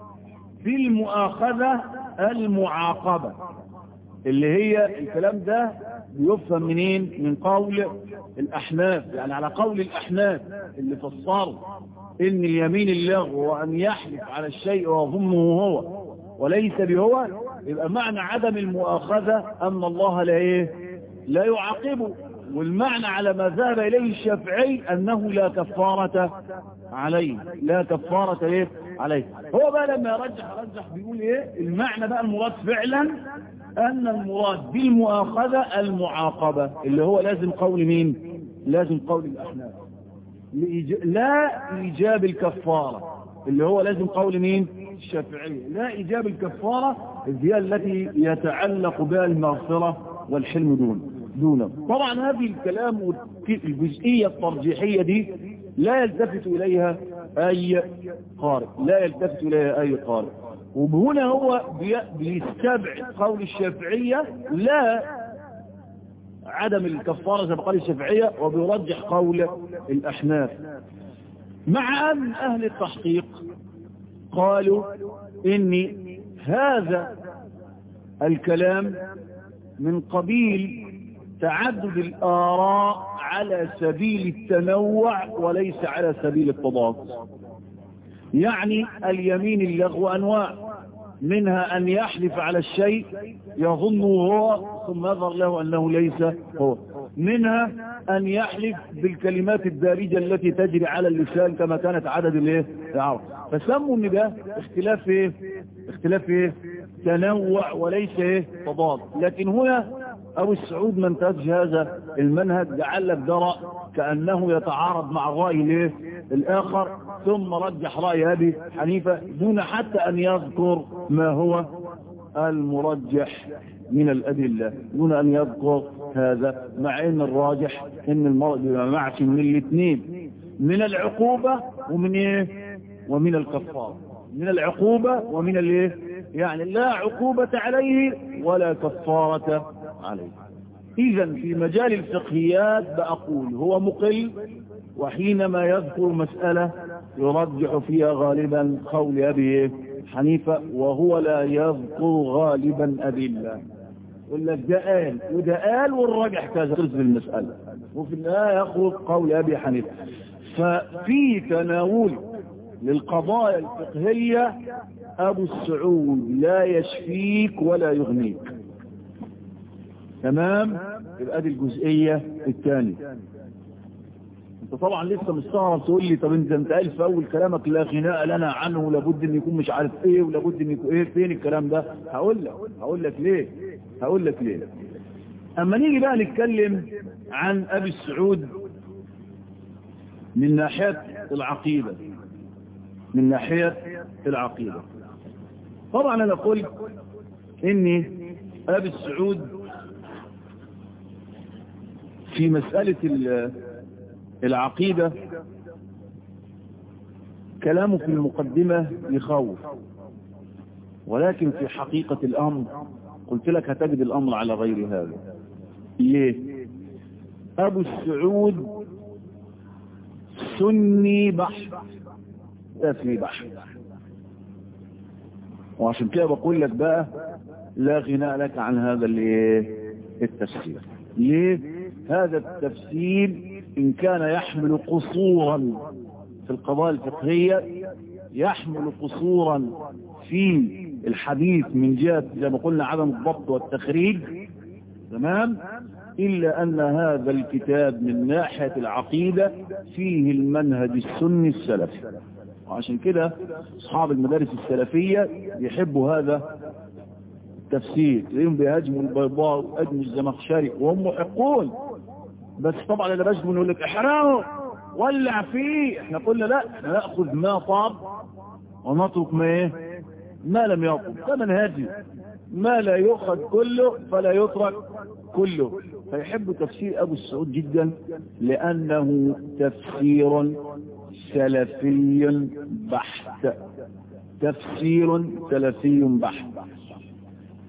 بالمؤاخذة المعاقبة اللي هي الكلام ده بيفهم منين من قول الأحناف يعني على قول الأحناف اللي فسروا إن اليمين اللغو وأن يحلف على الشيء ويظنه هو وليس بهو يبقى معنى عدم المؤاخذة أن الله لا إيه لا يعاقبه والمعنى على ما ذهب إليه الشافعي أنه لا كفارة عليه لا كفارة إيه عليه هو بقى لما يرجح رجح بيقول إيه المعنى بقى المراد فعلا أن المراد بالمؤاخذة المعاقبة اللي هو لازم قول مين لازم قول الأحناف لا إيجاب الكفارة اللي هو لازم قول مين الشافعية لا إيجاب الكفارة هي التي يتعلق بها المغفرة والحلم دون دونه طبعا هذه الكلام الجزئية الترجيحية دي لا يلتفت إليها أي قارئ لا يلتفت إليها أي قارئ وهنا هو بيستبعد قول الشافعية لا عدم الكفارة زي ما قال الشافعية وبيرجح قول الأحناف مع أن أهل التحقيق قالوا إن هذا الكلام من قبيل تعدد الآراء على سبيل التنوع وليس على سبيل التضاد يعني اليمين اللغو أنواع منها أن يحلف على الشيء يظنه هو ثم يظهر له أنه ليس هو منها أن يحلف بالكلمات الدارجة التي تجري على اللسان كما كانت عدد الايه العرب فسموا ان ده اختلاف ايه اختلاف ايه تنوع وليس ايه تضاد لكن هنا ابو السعود من تج هذا المنهج جعل لك درى كأنه يتعارض مع الرأي الايه الاخر ثم رجح رأي ابي حنيفة دون حتى ان يذكر ما هو المرجح من الأدلة دون أن يذكر هذا مع أن الراجح أن المرء بما معش من الاثنين من العقوبة ومن إيه ومن الكفارة من العقوبة ومن الايه يعني لا عقوبة عليه ولا كفارة عليه إذا في مجال الفقهيات بأقول هو مقل وحينما يذكر مسألة يرجح فيها غالبا قول أبي حنيفة وهو لا يذكر غالبا أدلة يقول لك ده قال وده قال والراجح كذا في المسألة وفي النهاية يخرج قول أبي حنيفة ففي تناول للقضايا الفقهية أبو السعود لا يشفيك ولا يغنيك تمام يبقى دي الجزئية الثانية انت طبعا لسه مستغرب تقول لي طب انت انت قال في اول كلامك لا غناء لنا عنه ولابد ان يكون مش عارف ايه ولابد ان يكون ايه فين الكلام ده هقول لك هقول لك ليه هقول لك ليه اما نيجي بقى نتكلم عن ابي السعود من ناحية العقيدة من ناحية العقيدة طبعا انا قلت ان ابي السعود في مسألة العقيدة كلامه في المقدمة يخوف ولكن في حقيقة الأمر قلت لك هتجد الأمر على غير هذا ليه أبو السعود سني بحث في بحث وعشان كده بقول لك بقى لا غناء لك عن هذا التفسير ليه هذا التفسير إن كان يحمل قصورا في القضايا الفقهية يحمل قصورا في الحديث من جهة زي ما قلنا عدم الضبط والتخريج تمام إلا أن هذا الكتاب من ناحية العقيدة فيه المنهج السني السلفي وعشان كده أصحاب المدارس السلفية يحبوا هذا التفسير تلاقيهم بيهاجموا البيضاء وأجموا الزمخشري وهم محقون بس طبعا انا بشمل نقول لك احرقه ولع فيه احنا قلنا لا احنا ناخذ ما طاب ونترك ما ايه ما لم يطب ده منهجي ما لا يؤخذ كله فلا يترك كله فيحب تفسير ابو السعود جدا لانه تفسير سلفي بحت تفسير سلفي بحت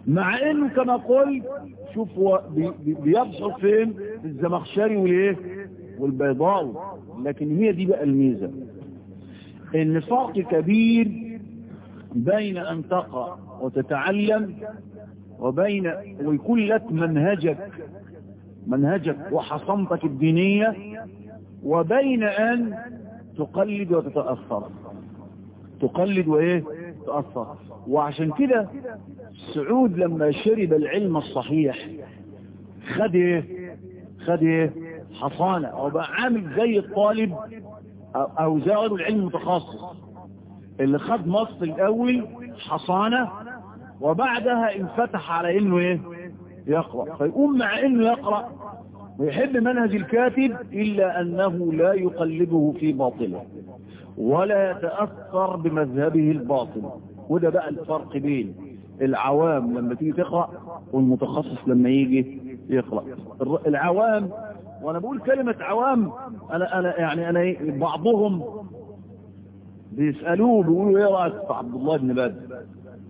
مع انه كما قلت شوف هو بي- بي- بيبحث فين في الزمخشري والايه والبيضاوي لكن هي دي بقى الميزة ان فرق كبير بين ان تقرأ وتتعلم وبين ويكون لك منهجك منهجك وحصنتك الدينية وبين ان تقلد وتتأثر تقلد وايه تأثر وعشان كده سعود لما شرب العلم الصحيح خد ايه خد ايه حصانة او بقى عامل زي الطالب او, أو زي رجل العلم المتخصص اللي خد مصر الاول حصانة وبعدها انفتح على انه ايه يقرأ فيقوم مع انه يقرأ ويحب منهج الكاتب الا انه لا يقلبه في باطله ولا يتأثر بمذهبه الباطل وده بقى الفرق بين العوام لما تيجي تقرأ والمتخصص لما يجي يقرأ الر- العوام وانا بقول كلمة عوام انا انا يعني انا إيه، بعضهم بيسألوه بيقولوا ايه رأيك في عبد الله بن بدر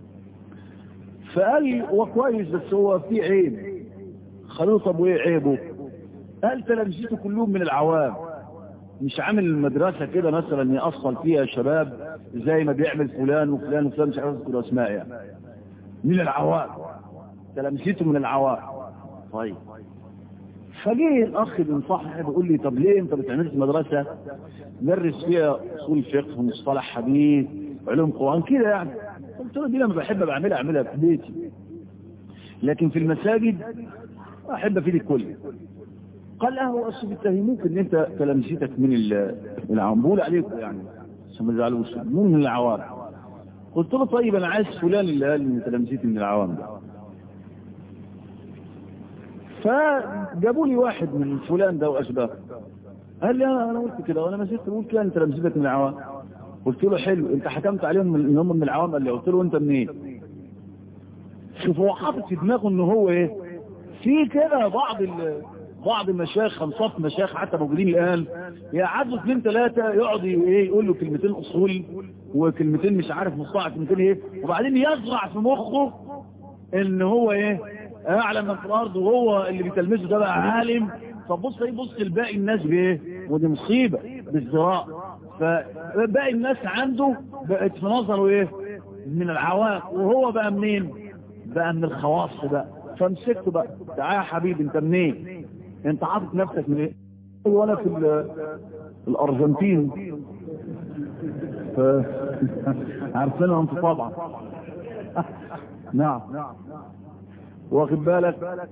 فقال لي هو كويس بس هو في عيب خلوه طب وايه عيبه قال تلامذته كلهم من العوام مش عامل المدرسة كده مثلا يأصل فيها شباب زي ما بيعمل فلان وفلان وفلان مش عارف اذكر اسماء يعني من العوام تلامذته من العوام طيب فجه الاخ بينصحني بيقول لي طب ليه انت بتعملش مدرسة ندرس فيها اصول فقه ومصطلح حديث علوم قرآن كده يعني قلت له دي لما بحب بعملها اعملها في بيتي لكن في المساجد احب افيد الكل قال اه اصل بيتهموك ان انت تلامذتك من ال- العوام بقول عليكم يعني عشان ما تزعلوش مو من العوام قلت له طيب انا عايز فلان اللي قال ان تلامذتي من العوام ده فجابوا لي واحد من فلان ده واشباهه قال لي انا أنا قلت كده وانا ما زلت بقول كده ان تلامذتك من العوام قلت له حلو انت حكمت عليهم من- ان هم من العوام قال لي قلت له انت منين شوف هو حاطط في دماغه ان هو ايه في كده بعض ال... بعض المشايخ خمسات مشايخ حتى موجودين الان يقعدوا اثنين ثلاثه يقعد ايه يقول له كلمتين اصول وكلمتين مش عارف مصطلح كلمتين ايه وبعدين يزرع في مخه ان هو ايه اعلى من في الارض وهو اللي بيتلمسه ده بقى عالم فبص يبص الباقي الناس بايه ودي مصيبه بالزراع فباقي الناس عنده بقت في نظره ايه من العوام وهو بقى منين بقى من الخواص بقى فمسكته بقى تعالى يا حبيبي انت منين انت حاطط نفسك من ايه وانا في ال- الارجنتين ف... عارفينها انت طبعا نعم واخد بالك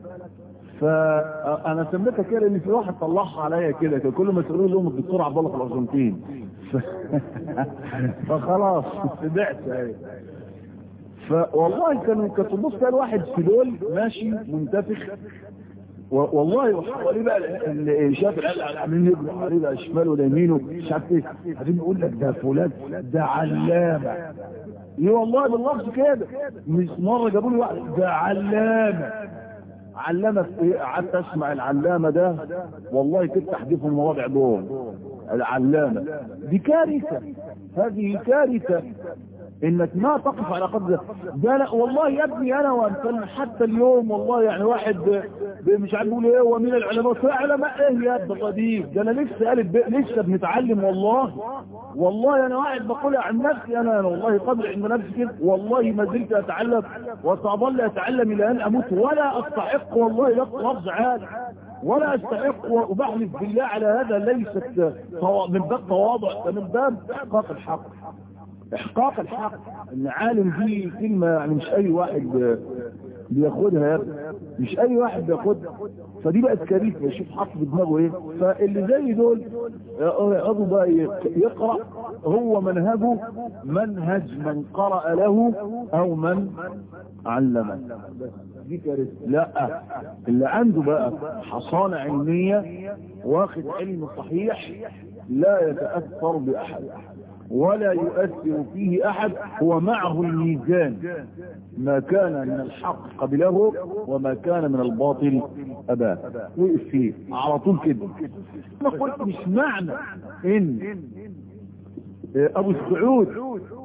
فانا سميتها كده ان في واحد طلعها عليا كده كان كل ما يسالوني لهم الدكتور عبد الله في الارجنتين ف... فخلاص سمعت يعني فوالله كانوا كنت تبص تلاقي الواحد في دول ماشي منتفخ و- والله وحواليه بقى ال- ال- شاف العيال عاملين يجروا حواليه بقى شمال ولا يمينه مش عارف ايه بعدين يقول لك ده فلان ده علامه ايه والله باللفظ كده مش مره جابوا لي واحد ده علامه علامه في ايه قعدت اسمع العلامه ده والله كنت احذف المواضع دول العلامه دي كارثه هذه كارثه انك ما تقف على قدر ده. ده لا والله يا ابني انا وانت حتى اليوم والله يعني واحد ب- مش عارف يقول ايه ومن العلماء في علماء ايه يا ابن الرديف ده انا لسه قالب ب- لسه بنتعلم والله والله انا واحد بقول عن نفسي انا أنا والله قدر عند نفسي كده والله ما زلت اتعلم وساظل اتعلم الى ان اموت ولا استحق والله لفظ عالي ولا استحق وبحلف بالله على هذا ليست توا- من باب تواضع ده من باب احقاق الحق احقاق الحق ان عالم دي كلمة يعني مش اي واحد بياخدها يا ابني مش اي واحد بياخدها فدي بقت كارثه شوف حط في دماغه ايه فاللي زي دول يقعدوا بقى يقرا هو منهجه منهج من قرأ له او من علمه دي كارثه لا اللي عنده بقى حصانه علميه واخد علم صحيح لا يتاثر باحد ولا يؤثر فيه احد هو معه الميزان ما كان من الحق قبله وما كان من الباطل اباه وقف فيه على طول كده انا قلت مش معنى ان ابو السعود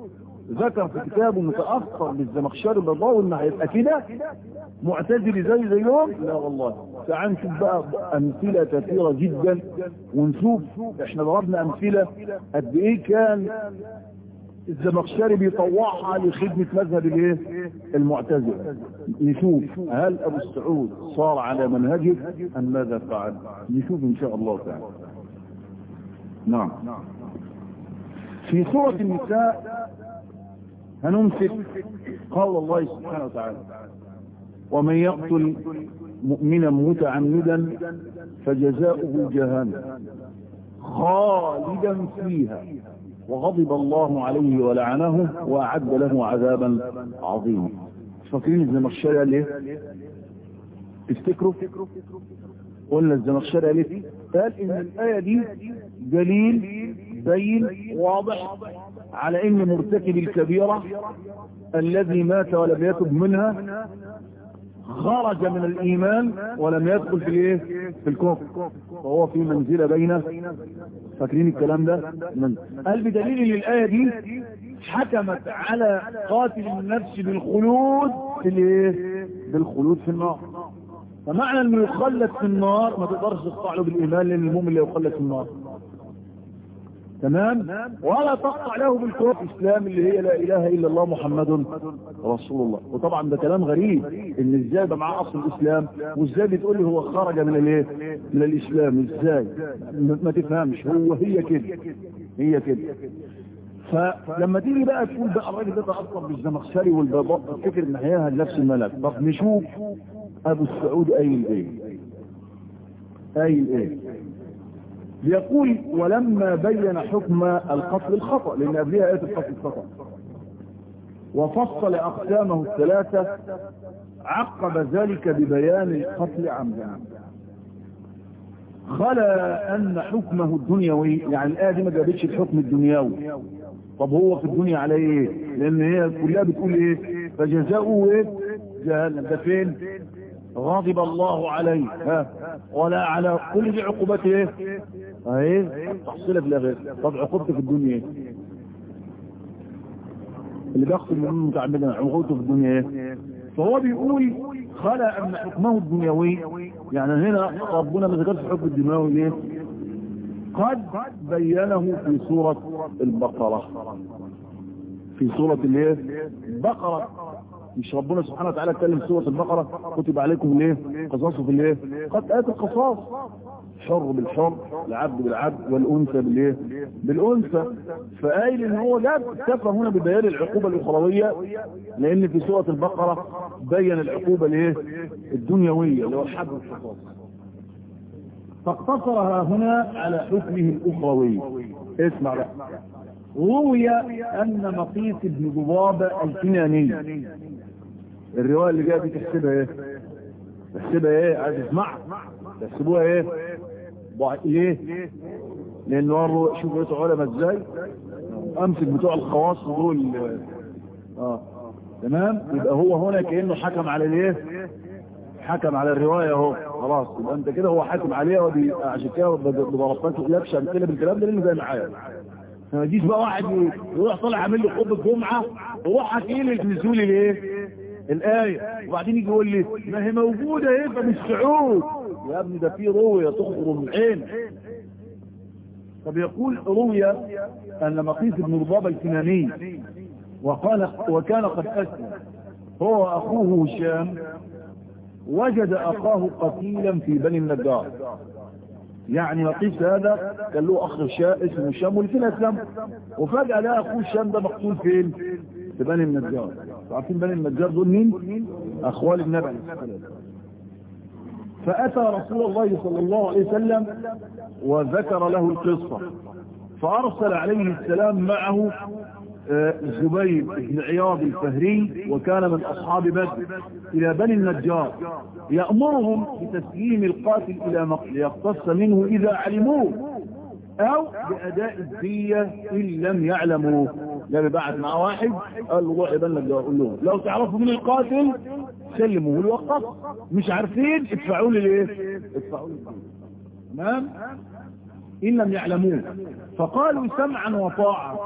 ذكر في كتابه انه تاثر بالزمخشري البيضاوي انه هيبقى كده معتزلي زي زيهم لا والله تعال نشوف بقى امثله كثيره جدا ونشوف احنا ضربنا امثله قد ايه كان الزمخشري بيطوعها لخدمة مذهب الايه المعتزلة نشوف هل ابو السعود صار على منهجه ام ماذا فعل نشوف ان شاء الله تعالى نعم في سورة النساء هنمسك قول الله سبحانه وتعالى ومن يقتل مؤمنا متعمدا فجزاؤه جهنم خالدا فيها وغضب الله عليه ولعنه واعد له عذابا عظيما فاكرين الزمخشري قال ايه تفتكروا قلنا الزمخشري قال ايه قال ان الايه دي دليل بين واضح على ان مرتكب الكبيره الذي مات ولم يتب منها خرج من الايمان ولم يدخل في الايه في الكفر فهو في منزله بين فاكرين الكلام ده من قال بدليل ان الايه دي حكمت على قاتل النفس بالخلود في الايه بالخلود في النار فمعنى انه يخلد في النار ما تقدرش تقطع له بالايمان لان المؤمن اللي يخلد في النار تمام ولا تقطع له بالكفر الاسلام اللي هي لا اله الا الله محمد رسول الله وطبعا ده كلام غريب ان ازاي ده معاه اصل الاسلام وازاي بتقول لي هو خرج من الايه من الاسلام ازاي ما تفهمش هو هي كده هي كده فلما تيجي بقى تقول بقى الراجل ده تاثر بالزمخشري والبيضاء تفتكر ان هي نفس الملك طب نشوف ابو السعود قايل ايه قايل ايه بيقول ولما بين حكم القتل الخطأ لأن قبلها آية القتل الخطأ وفصل أقسامه الثلاثة عقب ذلك ببيان القتل عمدا خلا أن حكمه الدنيوي يعني الآية دي ما جابتش الحكم الدنيوي طب هو في الدنيا على ايه لأن هي كلها بتقول ايه فجزاؤه ايه جهنم ده فين غضب الله عليه ها ولا على كل دي عقوبات ايه اهي تحصيلها في الاخر طب عقوبته في الدنيا ايه اللي بيقتل من متعمدا عقوبته في الدنيا ايه فهو بيقول خلى ان حكمه الدنيوي يعني هنا ربنا ما ذكرش الحكم الدنيوي ليه قد بينه في سورة البقرة في سورة الايه البقرة مش ربنا سبحانه وتعالى اتكلم في سورة البقرة كتب عليكم الايه قصاص في الايه قد آيات القصاص حر بالحر العبد بالعبد والانثى بالايه بالانثى فقايل ان هو جاب اكتفى هنا ببيان العقوبة الاخروية لان في سورة البقرة بين العقوبة الايه الدنيوية اللي هو الحد والقصاص فاقتصرها هنا على حكمه الاخروي اسمع بقى روي ان مقيس بن ضبابة الكناني الرواية اللي جايه دي تحسبها ايه تحسبها ايه عايز تسمعها تحسبوها ايه ليه لان وروا شوفوا ايه علماء ازاي امسك بتوع الخواص دول اه تمام يبقى هو هنا كانه حكم على الايه حكم على الروايه اهو خلاص يبقى انت كده هو حاكم عليها ودي عشان كده بضربات لبشه امثله بالكلام ده لانه زي معايا ما يجيش بقى واحد يروح طالع عامل لي خطبه جمعه وروح حكي لي نزول الايه الايه وبعدين يجي يقول لي ما هي موجوده ايه فمش سعود يا ابني ده في رويه تخرج من عين طب يقول روي ان مقيس بن رباب الكناني وقال وكان قد اسلم هو اخوه هشام وجد اخاه قتيلا في بني النجار يعني مقيس هذا كان له اخ شاء اسمه هشام والاثنين اسلم وفجاه لقى اخوه هشام ده مقتول فين في بني النجار عارفين بني النجار دول مين اخوال النبي عليه الصلاه فاتى رسول الله صلى الله عليه وسلم وذكر له القصه فارسل عليه السلام معه زبير بن عياض الفهري وكان من أصحاب بدر إلى بني النجار يأمرهم بتسليم القاتل إلى مقتل يقتص منه إذا علموه أو بأداء الدية إن لم يعلموا لا بعت مع واحد قال له روح بني النجار قول لهم لو تعرفوا من القاتل سلموه له وقف مش عارفين ادفعوا لي ليه ادفعوا لي تمام إن لم يعلموه فقالوا سمعا وطاعة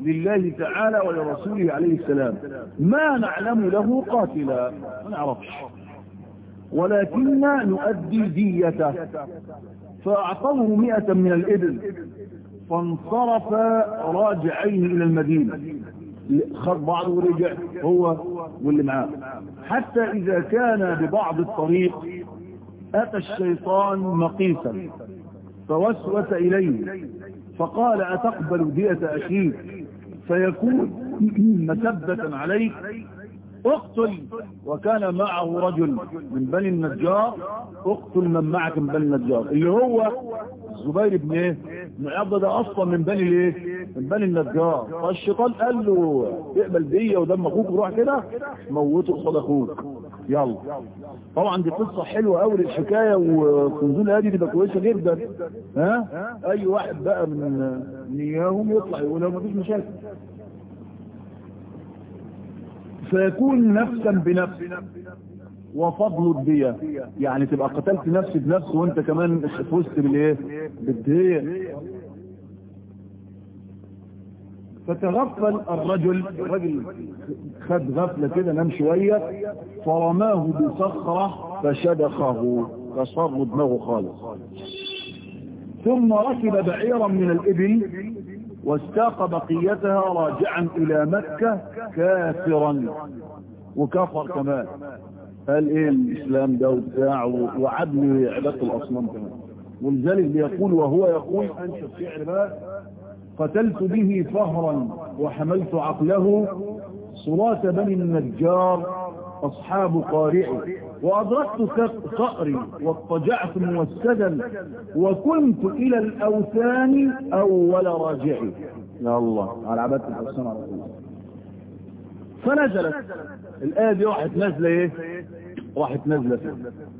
لله تعالى ولرسوله عليه السلام ما نعلم له قاتلا ما نعرفش ولكن نؤدي ديته فأعطوه مئة من الإبل فانصرف راجعين إلى المدينة خذ بعضه ورجع هو واللي معاه حتى إذا كان ببعض الطريق أتى الشيطان مقيسا فوسوس إليه فقال أتقبل دية أخيك فيكون مسبة عليك اقتل وكان معه رجل من بني النجار اقتل من معك من بني النجار اللي هو الزبير بن ايه بن عبد ده اصلا من بني الايه من بني النجار فالشيطان قال له اقبل دية ودم اخوك وروح كده موته قصاد اخوك يلا طبعا دي قصة حلوة قوي للحكاية وكنزول هذه تبقى كويسة جدا ها اي واحد بقى من نياهم يطلع يقول ما فيش مشاكل فيكون نفسا بنفس وفضل الدية يعني تبقى قتلت نفس بنفس وانت كمان فزت بالايه بالدية فتغفل الرجل الرجل خد غفلة كده نام شوية فرماه بصخرة فشدخه كسر دماغه خالص ثم ركب بعيرا من الإبل واستاق بقيتها راجعا إلى مكة كافرا وكفر كمان قال ايه الاسلام ده وبتاع وعدل عبادة الاصنام كمان ولذلك بيقول وهو يقول انشد شعر بقى قتلت به فهرا وحملت عقله صلاة بني النجار أصحاب قارعي وأدركت ثأري واضطجعت موسدا وكنت إلى الأوثان أول راجعي يا الله على عبادة الأوثان على طول فنزلت الآية دي راحت نازلة إيه؟ راحت نازلة فيه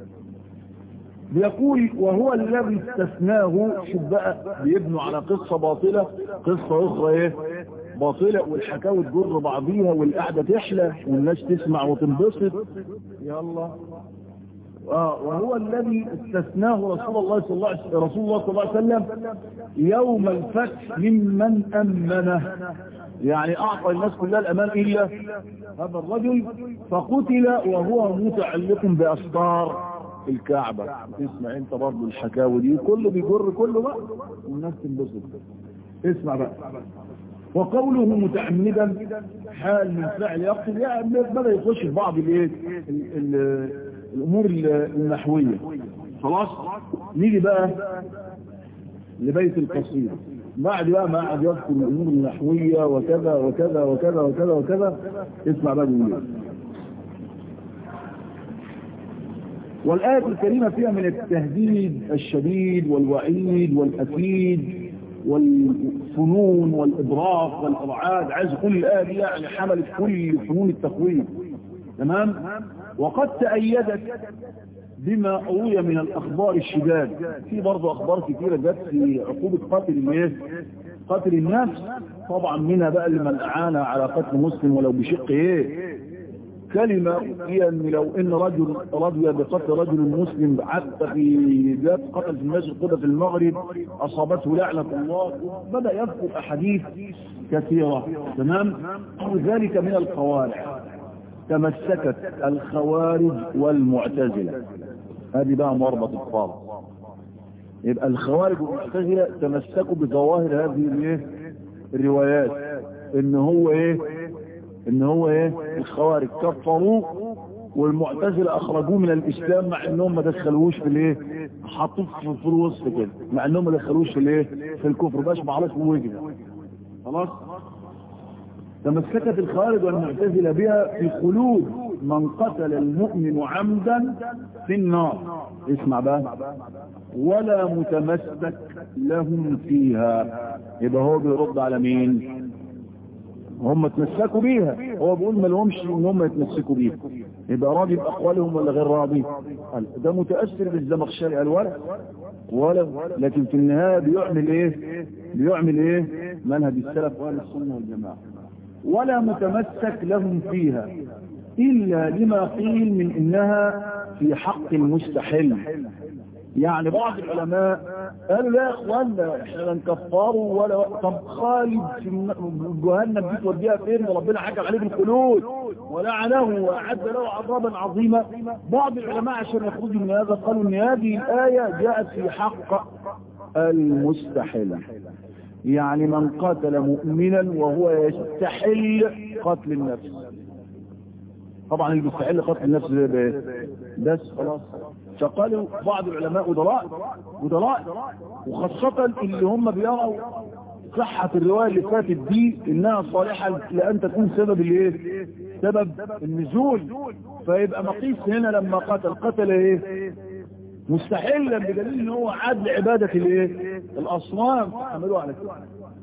بيقول وهو الذي استثناه شوف بقى بيبنوا على قصة باطلة قصة أخرى إيه؟ باطلة والحكاوي تجر بعضيها والقعدة تحلى والناس تسمع وتنبسط يلا آه وهو الذي استثناه رسول الله صلى الله عليه رسول الله صلى الله عليه وسلم يوم الفتح ممن أمنه يعني أعطى الناس كلها الأمان إلا هذا الرجل فقتل وهو متعلق بأسطار الكعبة اسمع انت برضه الحكاوي دي كله بيجر كله بقى والناس تنبسط اسمع بقى وقوله متعمدا حال من فعل يقتل يعني بدأ يخش في بعض الايه الامور النحوية خلاص نيجي بقى لبيت القصيد بعد بقى ما قعد يذكر الامور النحوية وكذا وكذا وكذا وكذا وكذا اسمع بقى بيقول والآية الكريمة فيها من التهديد الشديد والوعيد والأكيد والفنون والإدراك والإرعاد عايز كل الآية دي يعني حملت كل فنون التقويم تمام وقد تأيدت بما روي من الأخبار الشداد في برضه أخبار كثيرة جت في عقوبة قتل الايه قتل النفس طبعا منها بقى لمن أعان على قتل مسلم ولو بشق ايه كلمة هي ان لو ان رجل رضي بقتل رجل مسلم حتى في ذات قتل في المسجد قدة في المغرب اصابته لعنة الله بدأ يذكر احاديث كثيرة تمام وذلك من القوارع تمسكت الخوارج والمعتزلة هذه بقى مربط الفار يبقى الخوارج والمعتزلة تمسكوا بظواهر هذه الروايات ان هو ايه ان هو ايه الخوارج كفروه والمعتزله اخرجوه من الاسلام مع انهم ما دخلوش في الايه حطوه في الوسط كده مع انهم ما دخلوش في الايه في الكفر باش معروف وجه خلاص تمسكت الخوارج والمعتزله بها في خلود من قتل المؤمن عمدا في النار اسمع بقى ولا متمسك لهم فيها يبقى هو بيرد على مين هم تمسكوا بيها هو بيقول ما لهمش ان هم يتمسكوا بيها يبقى راضي باقوالهم ولا غير راضي ده متاثر بالزمخشري قال ولا ولا لكن في النهايه بيعمل ايه بيعمل ايه منهج السلف واهل السنه والجماعه ولا متمسك لهم فيها الا لما قيل من انها في حق المستحل يعني بعض العلماء قالوا لا يا اخوانا احنا لا نكفروا ولا طب خالد في جهنم دي توديها فين وربنا حكم عليه بالخلود ولعنه واعد له عذابا عظيما بعض العلماء عشان يخرجوا من هذا قالوا ان هذه الايه جاءت في حق المستحيل يعني من قتل مؤمنا وهو يستحل قتل النفس طبعا المستحيل قتل النفس ده بس خلاص فقالوا بعض العلماء ودراء ودراء وخاصة اللي هم بيروا صحة الرواية اللي فاتت دي انها صالحة لان تكون سبب الايه سبب النزول فيبقى مقيس هنا لما قتل قتل ايه مستحيلا بدليل ان هو عاد لعبادة الايه الاصنام عملوها على كده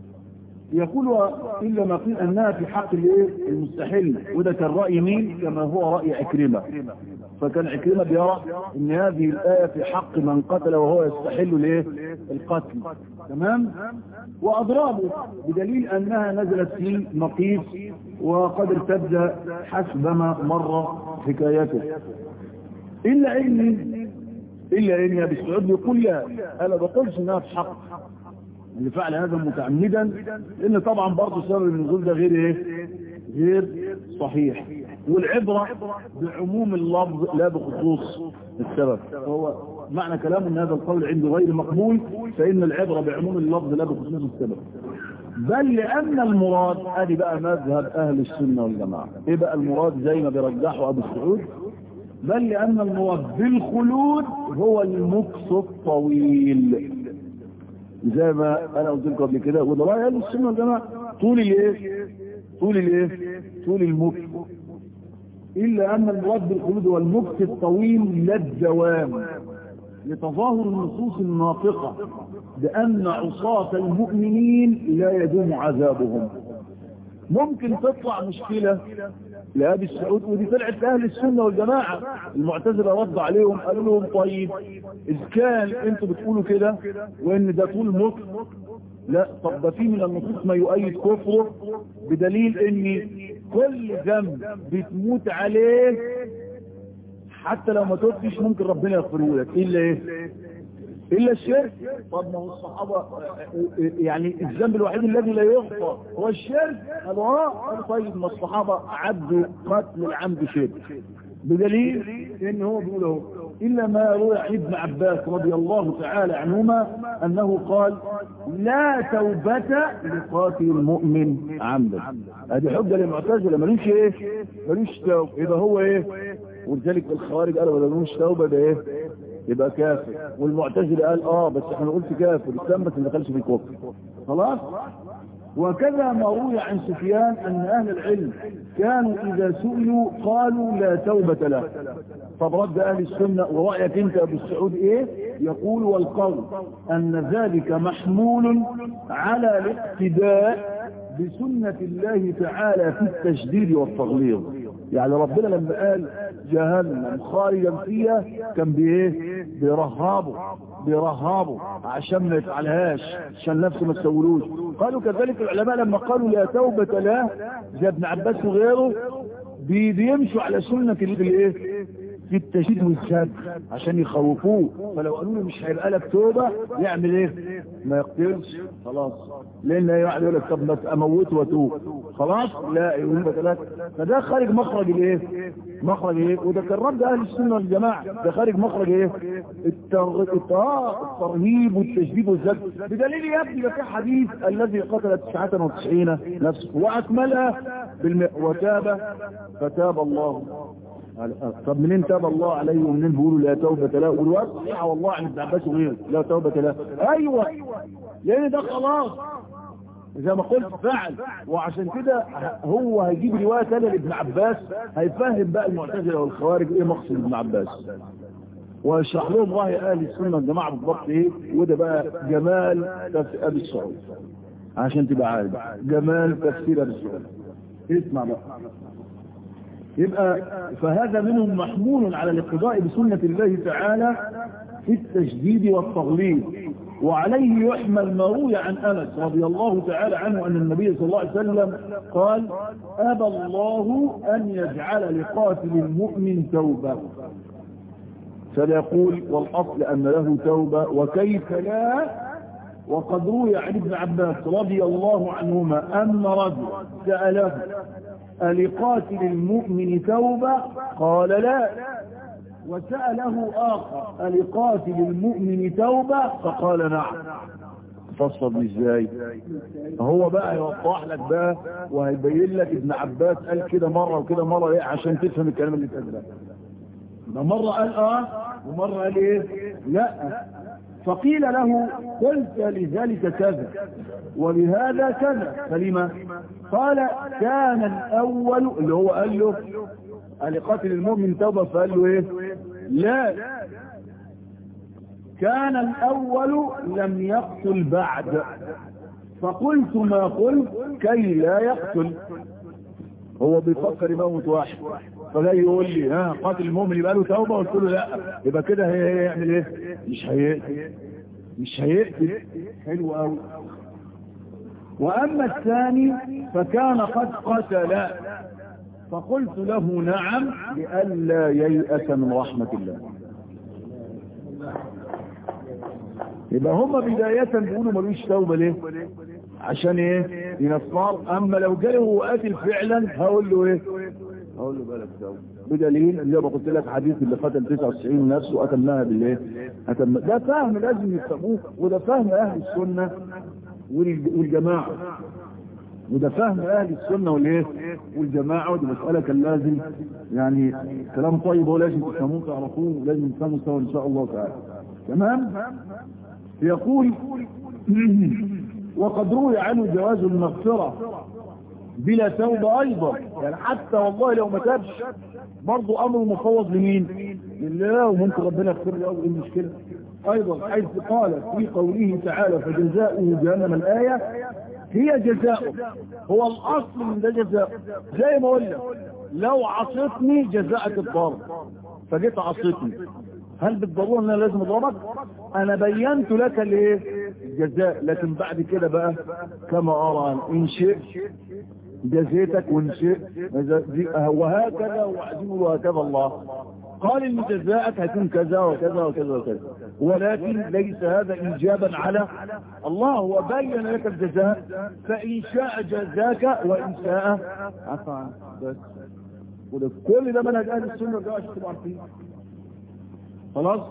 يقول إلا ما قيل أنها في حق الايه المستحيل وده كان رأي مين كما هو رأي عكرمة فكان عكرمة بيرى ان هذه الآية في حق من قتل وهو يستحل الايه القتل تمام وأضرابه بدليل أنها نزلت في مقيس وقد ارتد حسب ما مر حكايته إلا إني إلا إني أبي السعود يقول لا أنا بقولش إنها في حق اللي فعل هذا متعمدا لان طبعا برضه سبب النزول ده غير ايه غير صحيح والعبرة بعموم اللفظ لا بخصوص السبب هو معنى كلامه ان هذا القول عنده غير مقبول فان العبرة بعموم اللفظ لا بخصوص السبب بل لان المراد ادي بقى مذهب اهل السنة والجماعة ايه بقى المراد زي ما بيرجحه ابو السعود بل لان المراد بالخلود هو المكس الطويل زي ما انا قلت لكم قبل كده وده راي اهل السنه والجماعه طول الايه طول الايه طول المكس الا ان المراد بالخلود هو المكس الطويل لا الدوام لتظاهر النصوص الناطقه بان عصاة المؤمنين لا يدوم عذابهم ممكن تطلع مشكلة لأبي السعود ودي طلعت لأهل السنة والجماعة المعتزلة رد عليهم قالوا لهم طيب إذ كان أنتوا بتقولوا كده وإن ده طول مكر لا طب ده في من النصوص ما يؤيد كفره بدليل إن كل ذنب بتموت عليه حتى لو ما تبتش ممكن ربنا يغفره لك إلا إيه إلا الشرك طب ما هو الصحابة يعني الذنب الوحيد الذي لا يغفر هو الشرك قالوا اه قالوا طيب ما الصحابة عدوا قتل العمد شرك بدليل ان هو بيقول اهو إلا ما روى عن ابن عباس رضي الله تعالى عنهما أنه قال لا توبة لقاتل المؤمن عمدا هذه حجة للمعتزلة ملوش ايه ملوش توبة يبقى هو ايه ولذلك الخوارج قالوا ملوش توبة ده ايه يبقى كافر والمعتزله قال اه بس احنا قلت كافر الاسلام بس ما دخلش في الكفر خلاص وكذا ما روي عن سفيان ان اهل العلم كانوا اذا سئلوا قالوا لا توبه له طب رد اهل السنه ورايك انت ابو السعود ايه يقول والقول ان ذلك محمول على الاقتداء بسنه الله تعالى في التشديد والتغليظ يعني ربنا لما قال جهنم خارجا فيها كان بايه بيرهبوا بيرهبوا عشان ما يفعلهاش عشان نفسه ما تسولوش قالوا كذلك العلماء لما قالوا لا توبة له زي ابن عباس وغيره بي بيمشوا على سنة الايه في التشديد والسد عشان يخوفوه فلو قالوا له مش هيبقى لك توبة يعمل ايه ما يقتلش خلاص لان واحد يقول لك طب ما اموت واتوب خلاص لا يقول لك لا فده خارج مخرج الايه مخرج ايه وده كان رد اهل السنه والجماعه ده خارج مخرج ايه التر... الترهيب والتشديد والزج بدليل يا ابني ده في حديث الذي قتل 99 نفسه واكملها بالم... وتاب فتاب الله طب منين تاب الله عليه ومنين بيقولوا لا توبة له والوقت صحيحة والله عن ابن عباس وغيره لا توبة له ايوه لان ده خلاص زي ما قلت فعل وعشان كده هو هيجيب رواية تانية لابن عباس هيفهم بقى المعتزلة والخوارج ايه مقصد ابن عباس ويشرح لهم رأي اهل السنة والجماعة بالضبط ايه وده بقى جمال تفسير ابي السعود عشان تبقى عارف جمال تفسير ابي السعود اسمع بقى يبقى فهذا منهم محمول على الاقتضاء بسنة الله تعالى في التشديد والتغليظ وعليه يحمل ما روي عن أنس رضي الله تعالى عنه أن النبي صلى الله عليه وسلم قال أبى الله أن يجعل لقاتل المؤمن توبة فيقول والأصل أن له توبة وكيف لا وقد روي عن ابن عباس رضي الله عنهما أن رجل سأله ألقاتل المؤمن توبة قال لا وسأله آخر ألقاتل المؤمن توبة فقال نعم فصل ازاي هو بقى يوضح لك بقى وهيبين لك ابن عباس قال كده مرة وكده مرة ايه عشان تفهم الكلام اللي اتقال ده ده مرة قال اه ومرة قال ايه لا فقيل له قلت لذلك كذا ولهذا كذا فلما قال كان الاول اللي هو قال له لقاتل المؤمن توبة فقال له ايه لا كان الاول لم يقتل بعد فقلت ما قلت كي لا يقتل هو بيفكر يموت واحد فجاي يقول لي ها قاتل المؤمن يبقى له توبه قلت له لا يبقى كده هيعمل ايه مش هيقتل مش هيقتل حلو قوي واما الثاني فكان قد قتل فقلت له نعم لئلا ييأس من رحمة الله يبقى هم بداية بيقولوا ملوش توبة ليه عشان ايه ينصار اما لو جاله وقاتل فعلا هقول له ايه هقول له بالك توبة بدليل اللي ما قلت لك حديث اللي قتل 99 نفس وقتلناها بالايه أتم... ده فهم لازم يفهموه وده فهم اهل السنة والجماعة وده فهم اهل السنة والايه والجماعة ودي مسألة كان لازم يعني كلام طيب هو لازم تفهموه تعرفوه ولازم تفهموا سوا ان شاء الله تعالى تمام يقول وقد روي عنه جواز المغفرة بلا توبة ايضا يعني حتى والله لو ما تابش برضه امره مفوض لمين لله وممكن ربنا يغفر له ايه المشكلة ايضا حيث قال في قوله تعالى فجزاؤه جهنم الايه هي جزاؤه هو الاصل من ده جزاؤه زي ما قلنا لو عصيتني جزاءك الضرب فجيت عصيتني هل بالضرورة ان انا لازم اضربك انا بينت لك الايه الجزاء لكن بعد كده بقى كما ارى ان شئت جزيتك وان شئت وهكذا وعزيم وهكذا الله قال ان جزاءك هيكون كذا وكذا وكذا وكذا ولكن ليس هذا ايجابا على الله هو بين لك الجزاء فان شاء جزاك وان شاء عفا بس وده كل ده منهج اهل السنه ده عشان تبقوا عارفين خلاص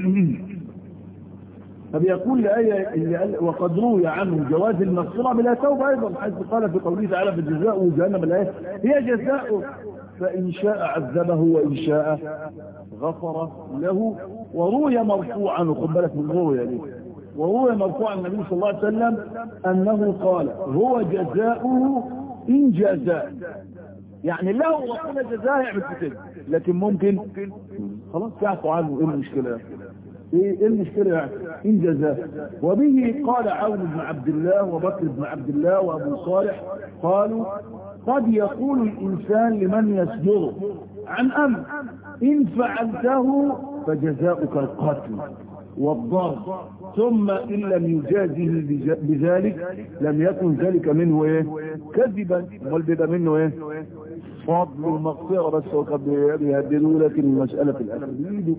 فبيقول لآية اللي قال وقد روي عنه جواز المغفرة بلا توبة أيضا حيث قال في قوله تعالى في الجزاء وجهنم الآية هي جزاؤه فإن شاء عذبه وإن شاء غفر له وروي مرفوعا وخد بالك من روي يعني وروي مرفوعا النبي صلى الله عليه وسلم أنه قال هو جزاؤه إن جزاء يعني لو ربنا جزاه يعمل كده لكن ممكن خلاص يعفو عنه ايه المشكله ايه المشكله يعني ان جزاه وبه قال عون بن عبد الله وبكر بن عبد الله وابو صالح قالوا قد يقول الانسان لمن يسجره عن امر ان فعلته فجزاؤك القتل والضرب ثم ان لم يجازه بذلك لم يكن ذلك منه ايه كذبا امال بيبقى منه ايه فضل المغفرة بس هو قد بيهددوا لكن المسألة في الأخر بيده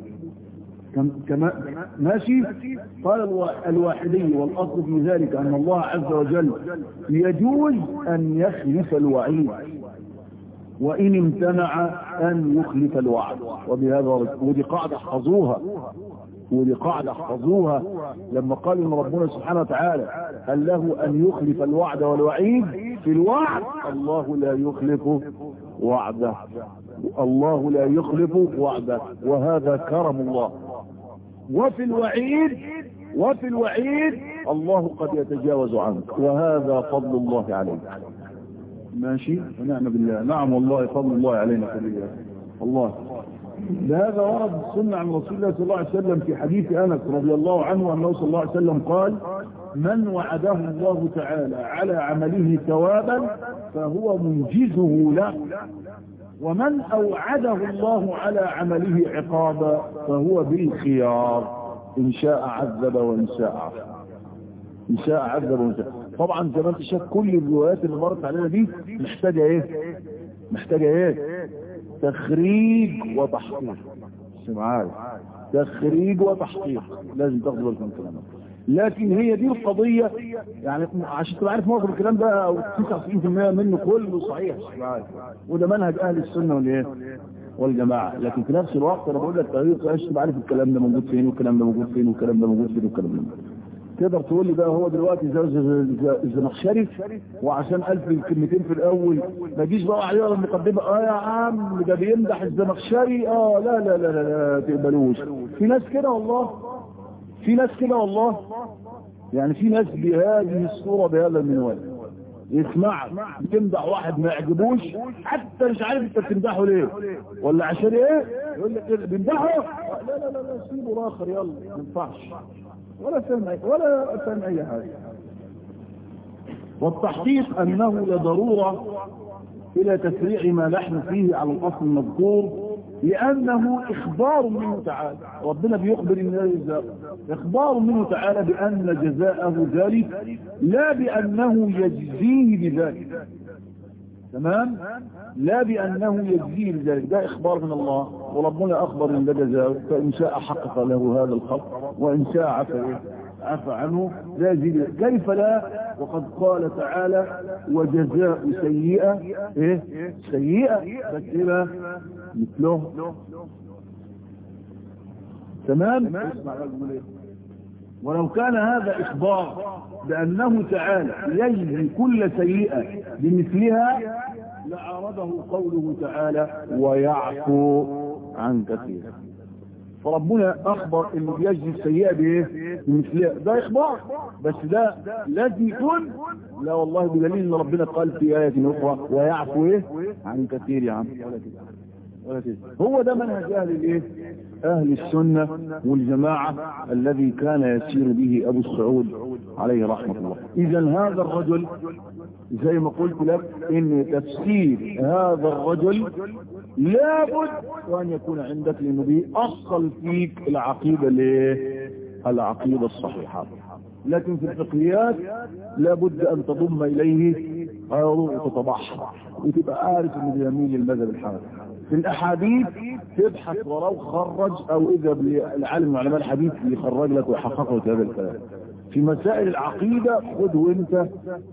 كما ماشي قال الواحدي والأصل في ذلك أن الله عز وجل يجوز أن يخلف الوعيد وإن امتنع أن يخلف الوعد وبهذا ودي قاعدة احفظوها ودي قاعدة احفظوها لما قال ان ربنا سبحانه وتعالى هل له ان يخلف الوعد والوعيد في الوعد الله لا يخلف وعده الله لا يخلف وعده وهذا كرم الله وفي الوعيد وفي الوعيد الله قد يتجاوز عنك وهذا فضل الله عليك ماشي ونعم بالله نعم والله فضل الله علينا كلنا الله هذا ورد السنة عن رسول الله صلى الله عليه وسلم في حديث أنس رضي الله عنه أنه صلى الله عليه وسلم قال من وعده الله تعالى على عمله ثوابا فهو منجزه له ومن أوعده الله على عمله عقابا فهو بالخيار إن شاء عذب وإن شاء عفو إن شاء عذب وإن شاء طبعا زي ما انت شايف كل الروايات اللي مرت علينا دي محتاجة ايه محتاجة ايه تخريج وتحقيق معايا تخريج وتحقيق لازم تاخدوا بالكم من الكلام ده. لكن هي دي القضية يعني عشان تبقى عارف معظم الكلام ده او 99% منه كله صحيح وده منهج اهل السنة والايه والجماعة لكن في نفس الوقت انا بقول لك طريق عشان تبقى عارف الكلام ده موجود فين والكلام ده موجود فين والكلام ده موجود فين والكلام ده موجود فين تقدر تقول لي بقى هو دلوقتي زوج الزمخشري وعشان ألف الكلمتين في الأول ما جيش بقى عليه ولا المقدمة اه يا عم ده بيمدح الزمخشري اه لا لا لا لا, لا تقبلوش في ناس كده والله في ناس كده والله يعني في ناس بهذه الصورة بهذا المنوال يسمعك بتمدح واحد ما يعجبوش حتى مش عارف انت بتمدحه ليه ولا عشان ايه يقول لك كده بيمدحه لا لا لا لا سيبه الاخر يلا ما ينفعش ولا فهم ولا فهم اي حاجه والتحقيق انه لضروره الى تفريع ما نحن فيه على الاصل المذكور لانه اخبار منه تعالى ربنا بيخبر الناس اخبار منه تعالى بان جزاءه ذلك لا بانه يجزيه بذلك تمام لا بأنه يجزيه بذلك ده إخبار من الله وربنا أخبر إن ده جزاء فإن شاء حقق له هذا الخط وإن شاء عفى عفى عنه لا يزيد كيف لا وقد قال تعالى وجزاء سيئة إيه سيئة بس إيه بقى مثله تمام اسمع إيه ولو كان هذا إخبار بأنه تعالى يجزي كل سيئة بمثلها لعارضه قوله تعالى ويعفو عن كثير فربنا أخبر إنه بيجزي السيئة بإيه؟ بمثلها ده إخبار بس ده لازم يكون لا والله بدليل إن ربنا قال في آية أخرى ويعفو إيه؟ عن كثير يا عم ولا كده ولا كده هو ده منهج أهل الإيه؟ أهل السنة والجماعة الذي كان يسير به أبو السعود عليه رحمة الله إذا هذا الرجل زي ما قلت لك إن تفسير هذا الرجل لابد وأن يكون عندك لأنه بيأصل فيك العقيدة ليه العقيدة الصحيحة لكن في الفقهيات لابد أن تضم إليه وتتبحر وتبقى عارف أنه بيميل المذهب الحنفي في الأحاديث تبحث ولو خرج أو إذا العالم من علماء الحديث يخرج لك ويحقق لك هذا الكلام في مسائل العقيدة خد وانت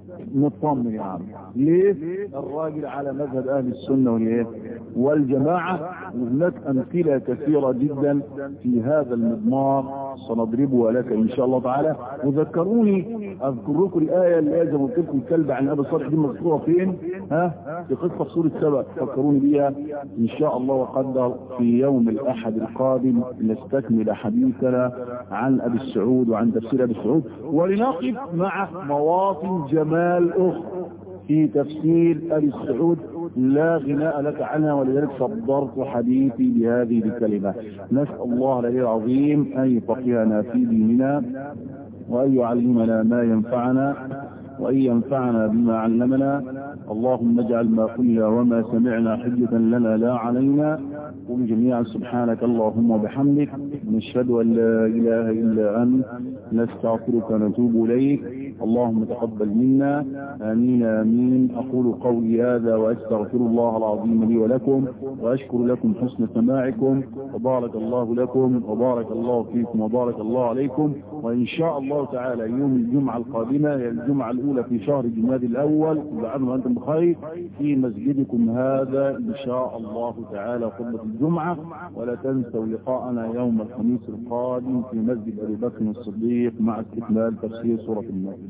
مطمن يا عم ليه الراجل على مذهب اهل السنة والايه والجماعة وهناك امثلة كثيرة جدا في هذا المضمار سنضربها لك ان شاء الله تعالى وذكروني اذكر لكم الاية اللي زي ما قلت لكم الكلب عن ابي صالح دي مذكورة فين ها في قصة سورة سبع فكروني بيها ان شاء الله وقدر في يوم الاحد القادم نستكمل حديثنا عن ابي السعود وعن تفسير ابي السعود ولنقف مع مواطن جمال أخرى في تفسير أبي السعود لا غناء لك عنها ولذلك صدرت حديثي بهذه الكلمة نسأل الله العلي العظيم أن يفقهنا في ديننا وأن يعلمنا ما ينفعنا وأن ينفعنا بما علمنا اللهم اجعل ما قلنا وما سمعنا حجة لنا لا علينا قل جميعا سبحانك اللهم وبحمدك نشهد أن لا إله إلا أنت نستغفرك ونتوب إليك اللهم تقبل منا آمين آمين أقول قولي هذا وأستغفر الله العظيم لي ولكم وأشكر لكم حسن سماعكم وبارك الله لكم وبارك الله فيكم وبارك الله عليكم وإن شاء الله تعالى يوم الجمعة القادمة هي الجمعة الأولى في شهر جماد الأول كل عام وأنتم بخير في مسجدكم هذا إن شاء الله تعالى خطبة الجمعة ولا تنسوا لقاءنا يوم الخميس القادم في مسجد أبي بكر الصديق مع استكمال تفسير سورة المائدة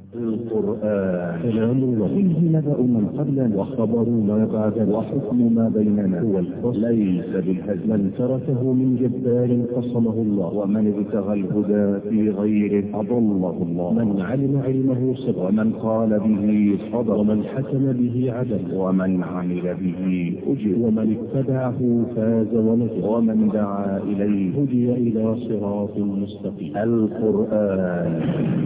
القرآن كلام الله فيه نبأ من قبلنا وخبر ما بعدنا وحكم ما بيننا هو الفصل ليس بالهزل من تركه من جبار قصمه الله ومن ابتغى الهدى في غيره أضله الله من علم علمه صدق ومن قال به صدق ومن حكم به عدل ومن عمل به أجر ومن اتبعه فاز ونجر ومن دعا إليه هدي إلى صراط مستقيم القرآن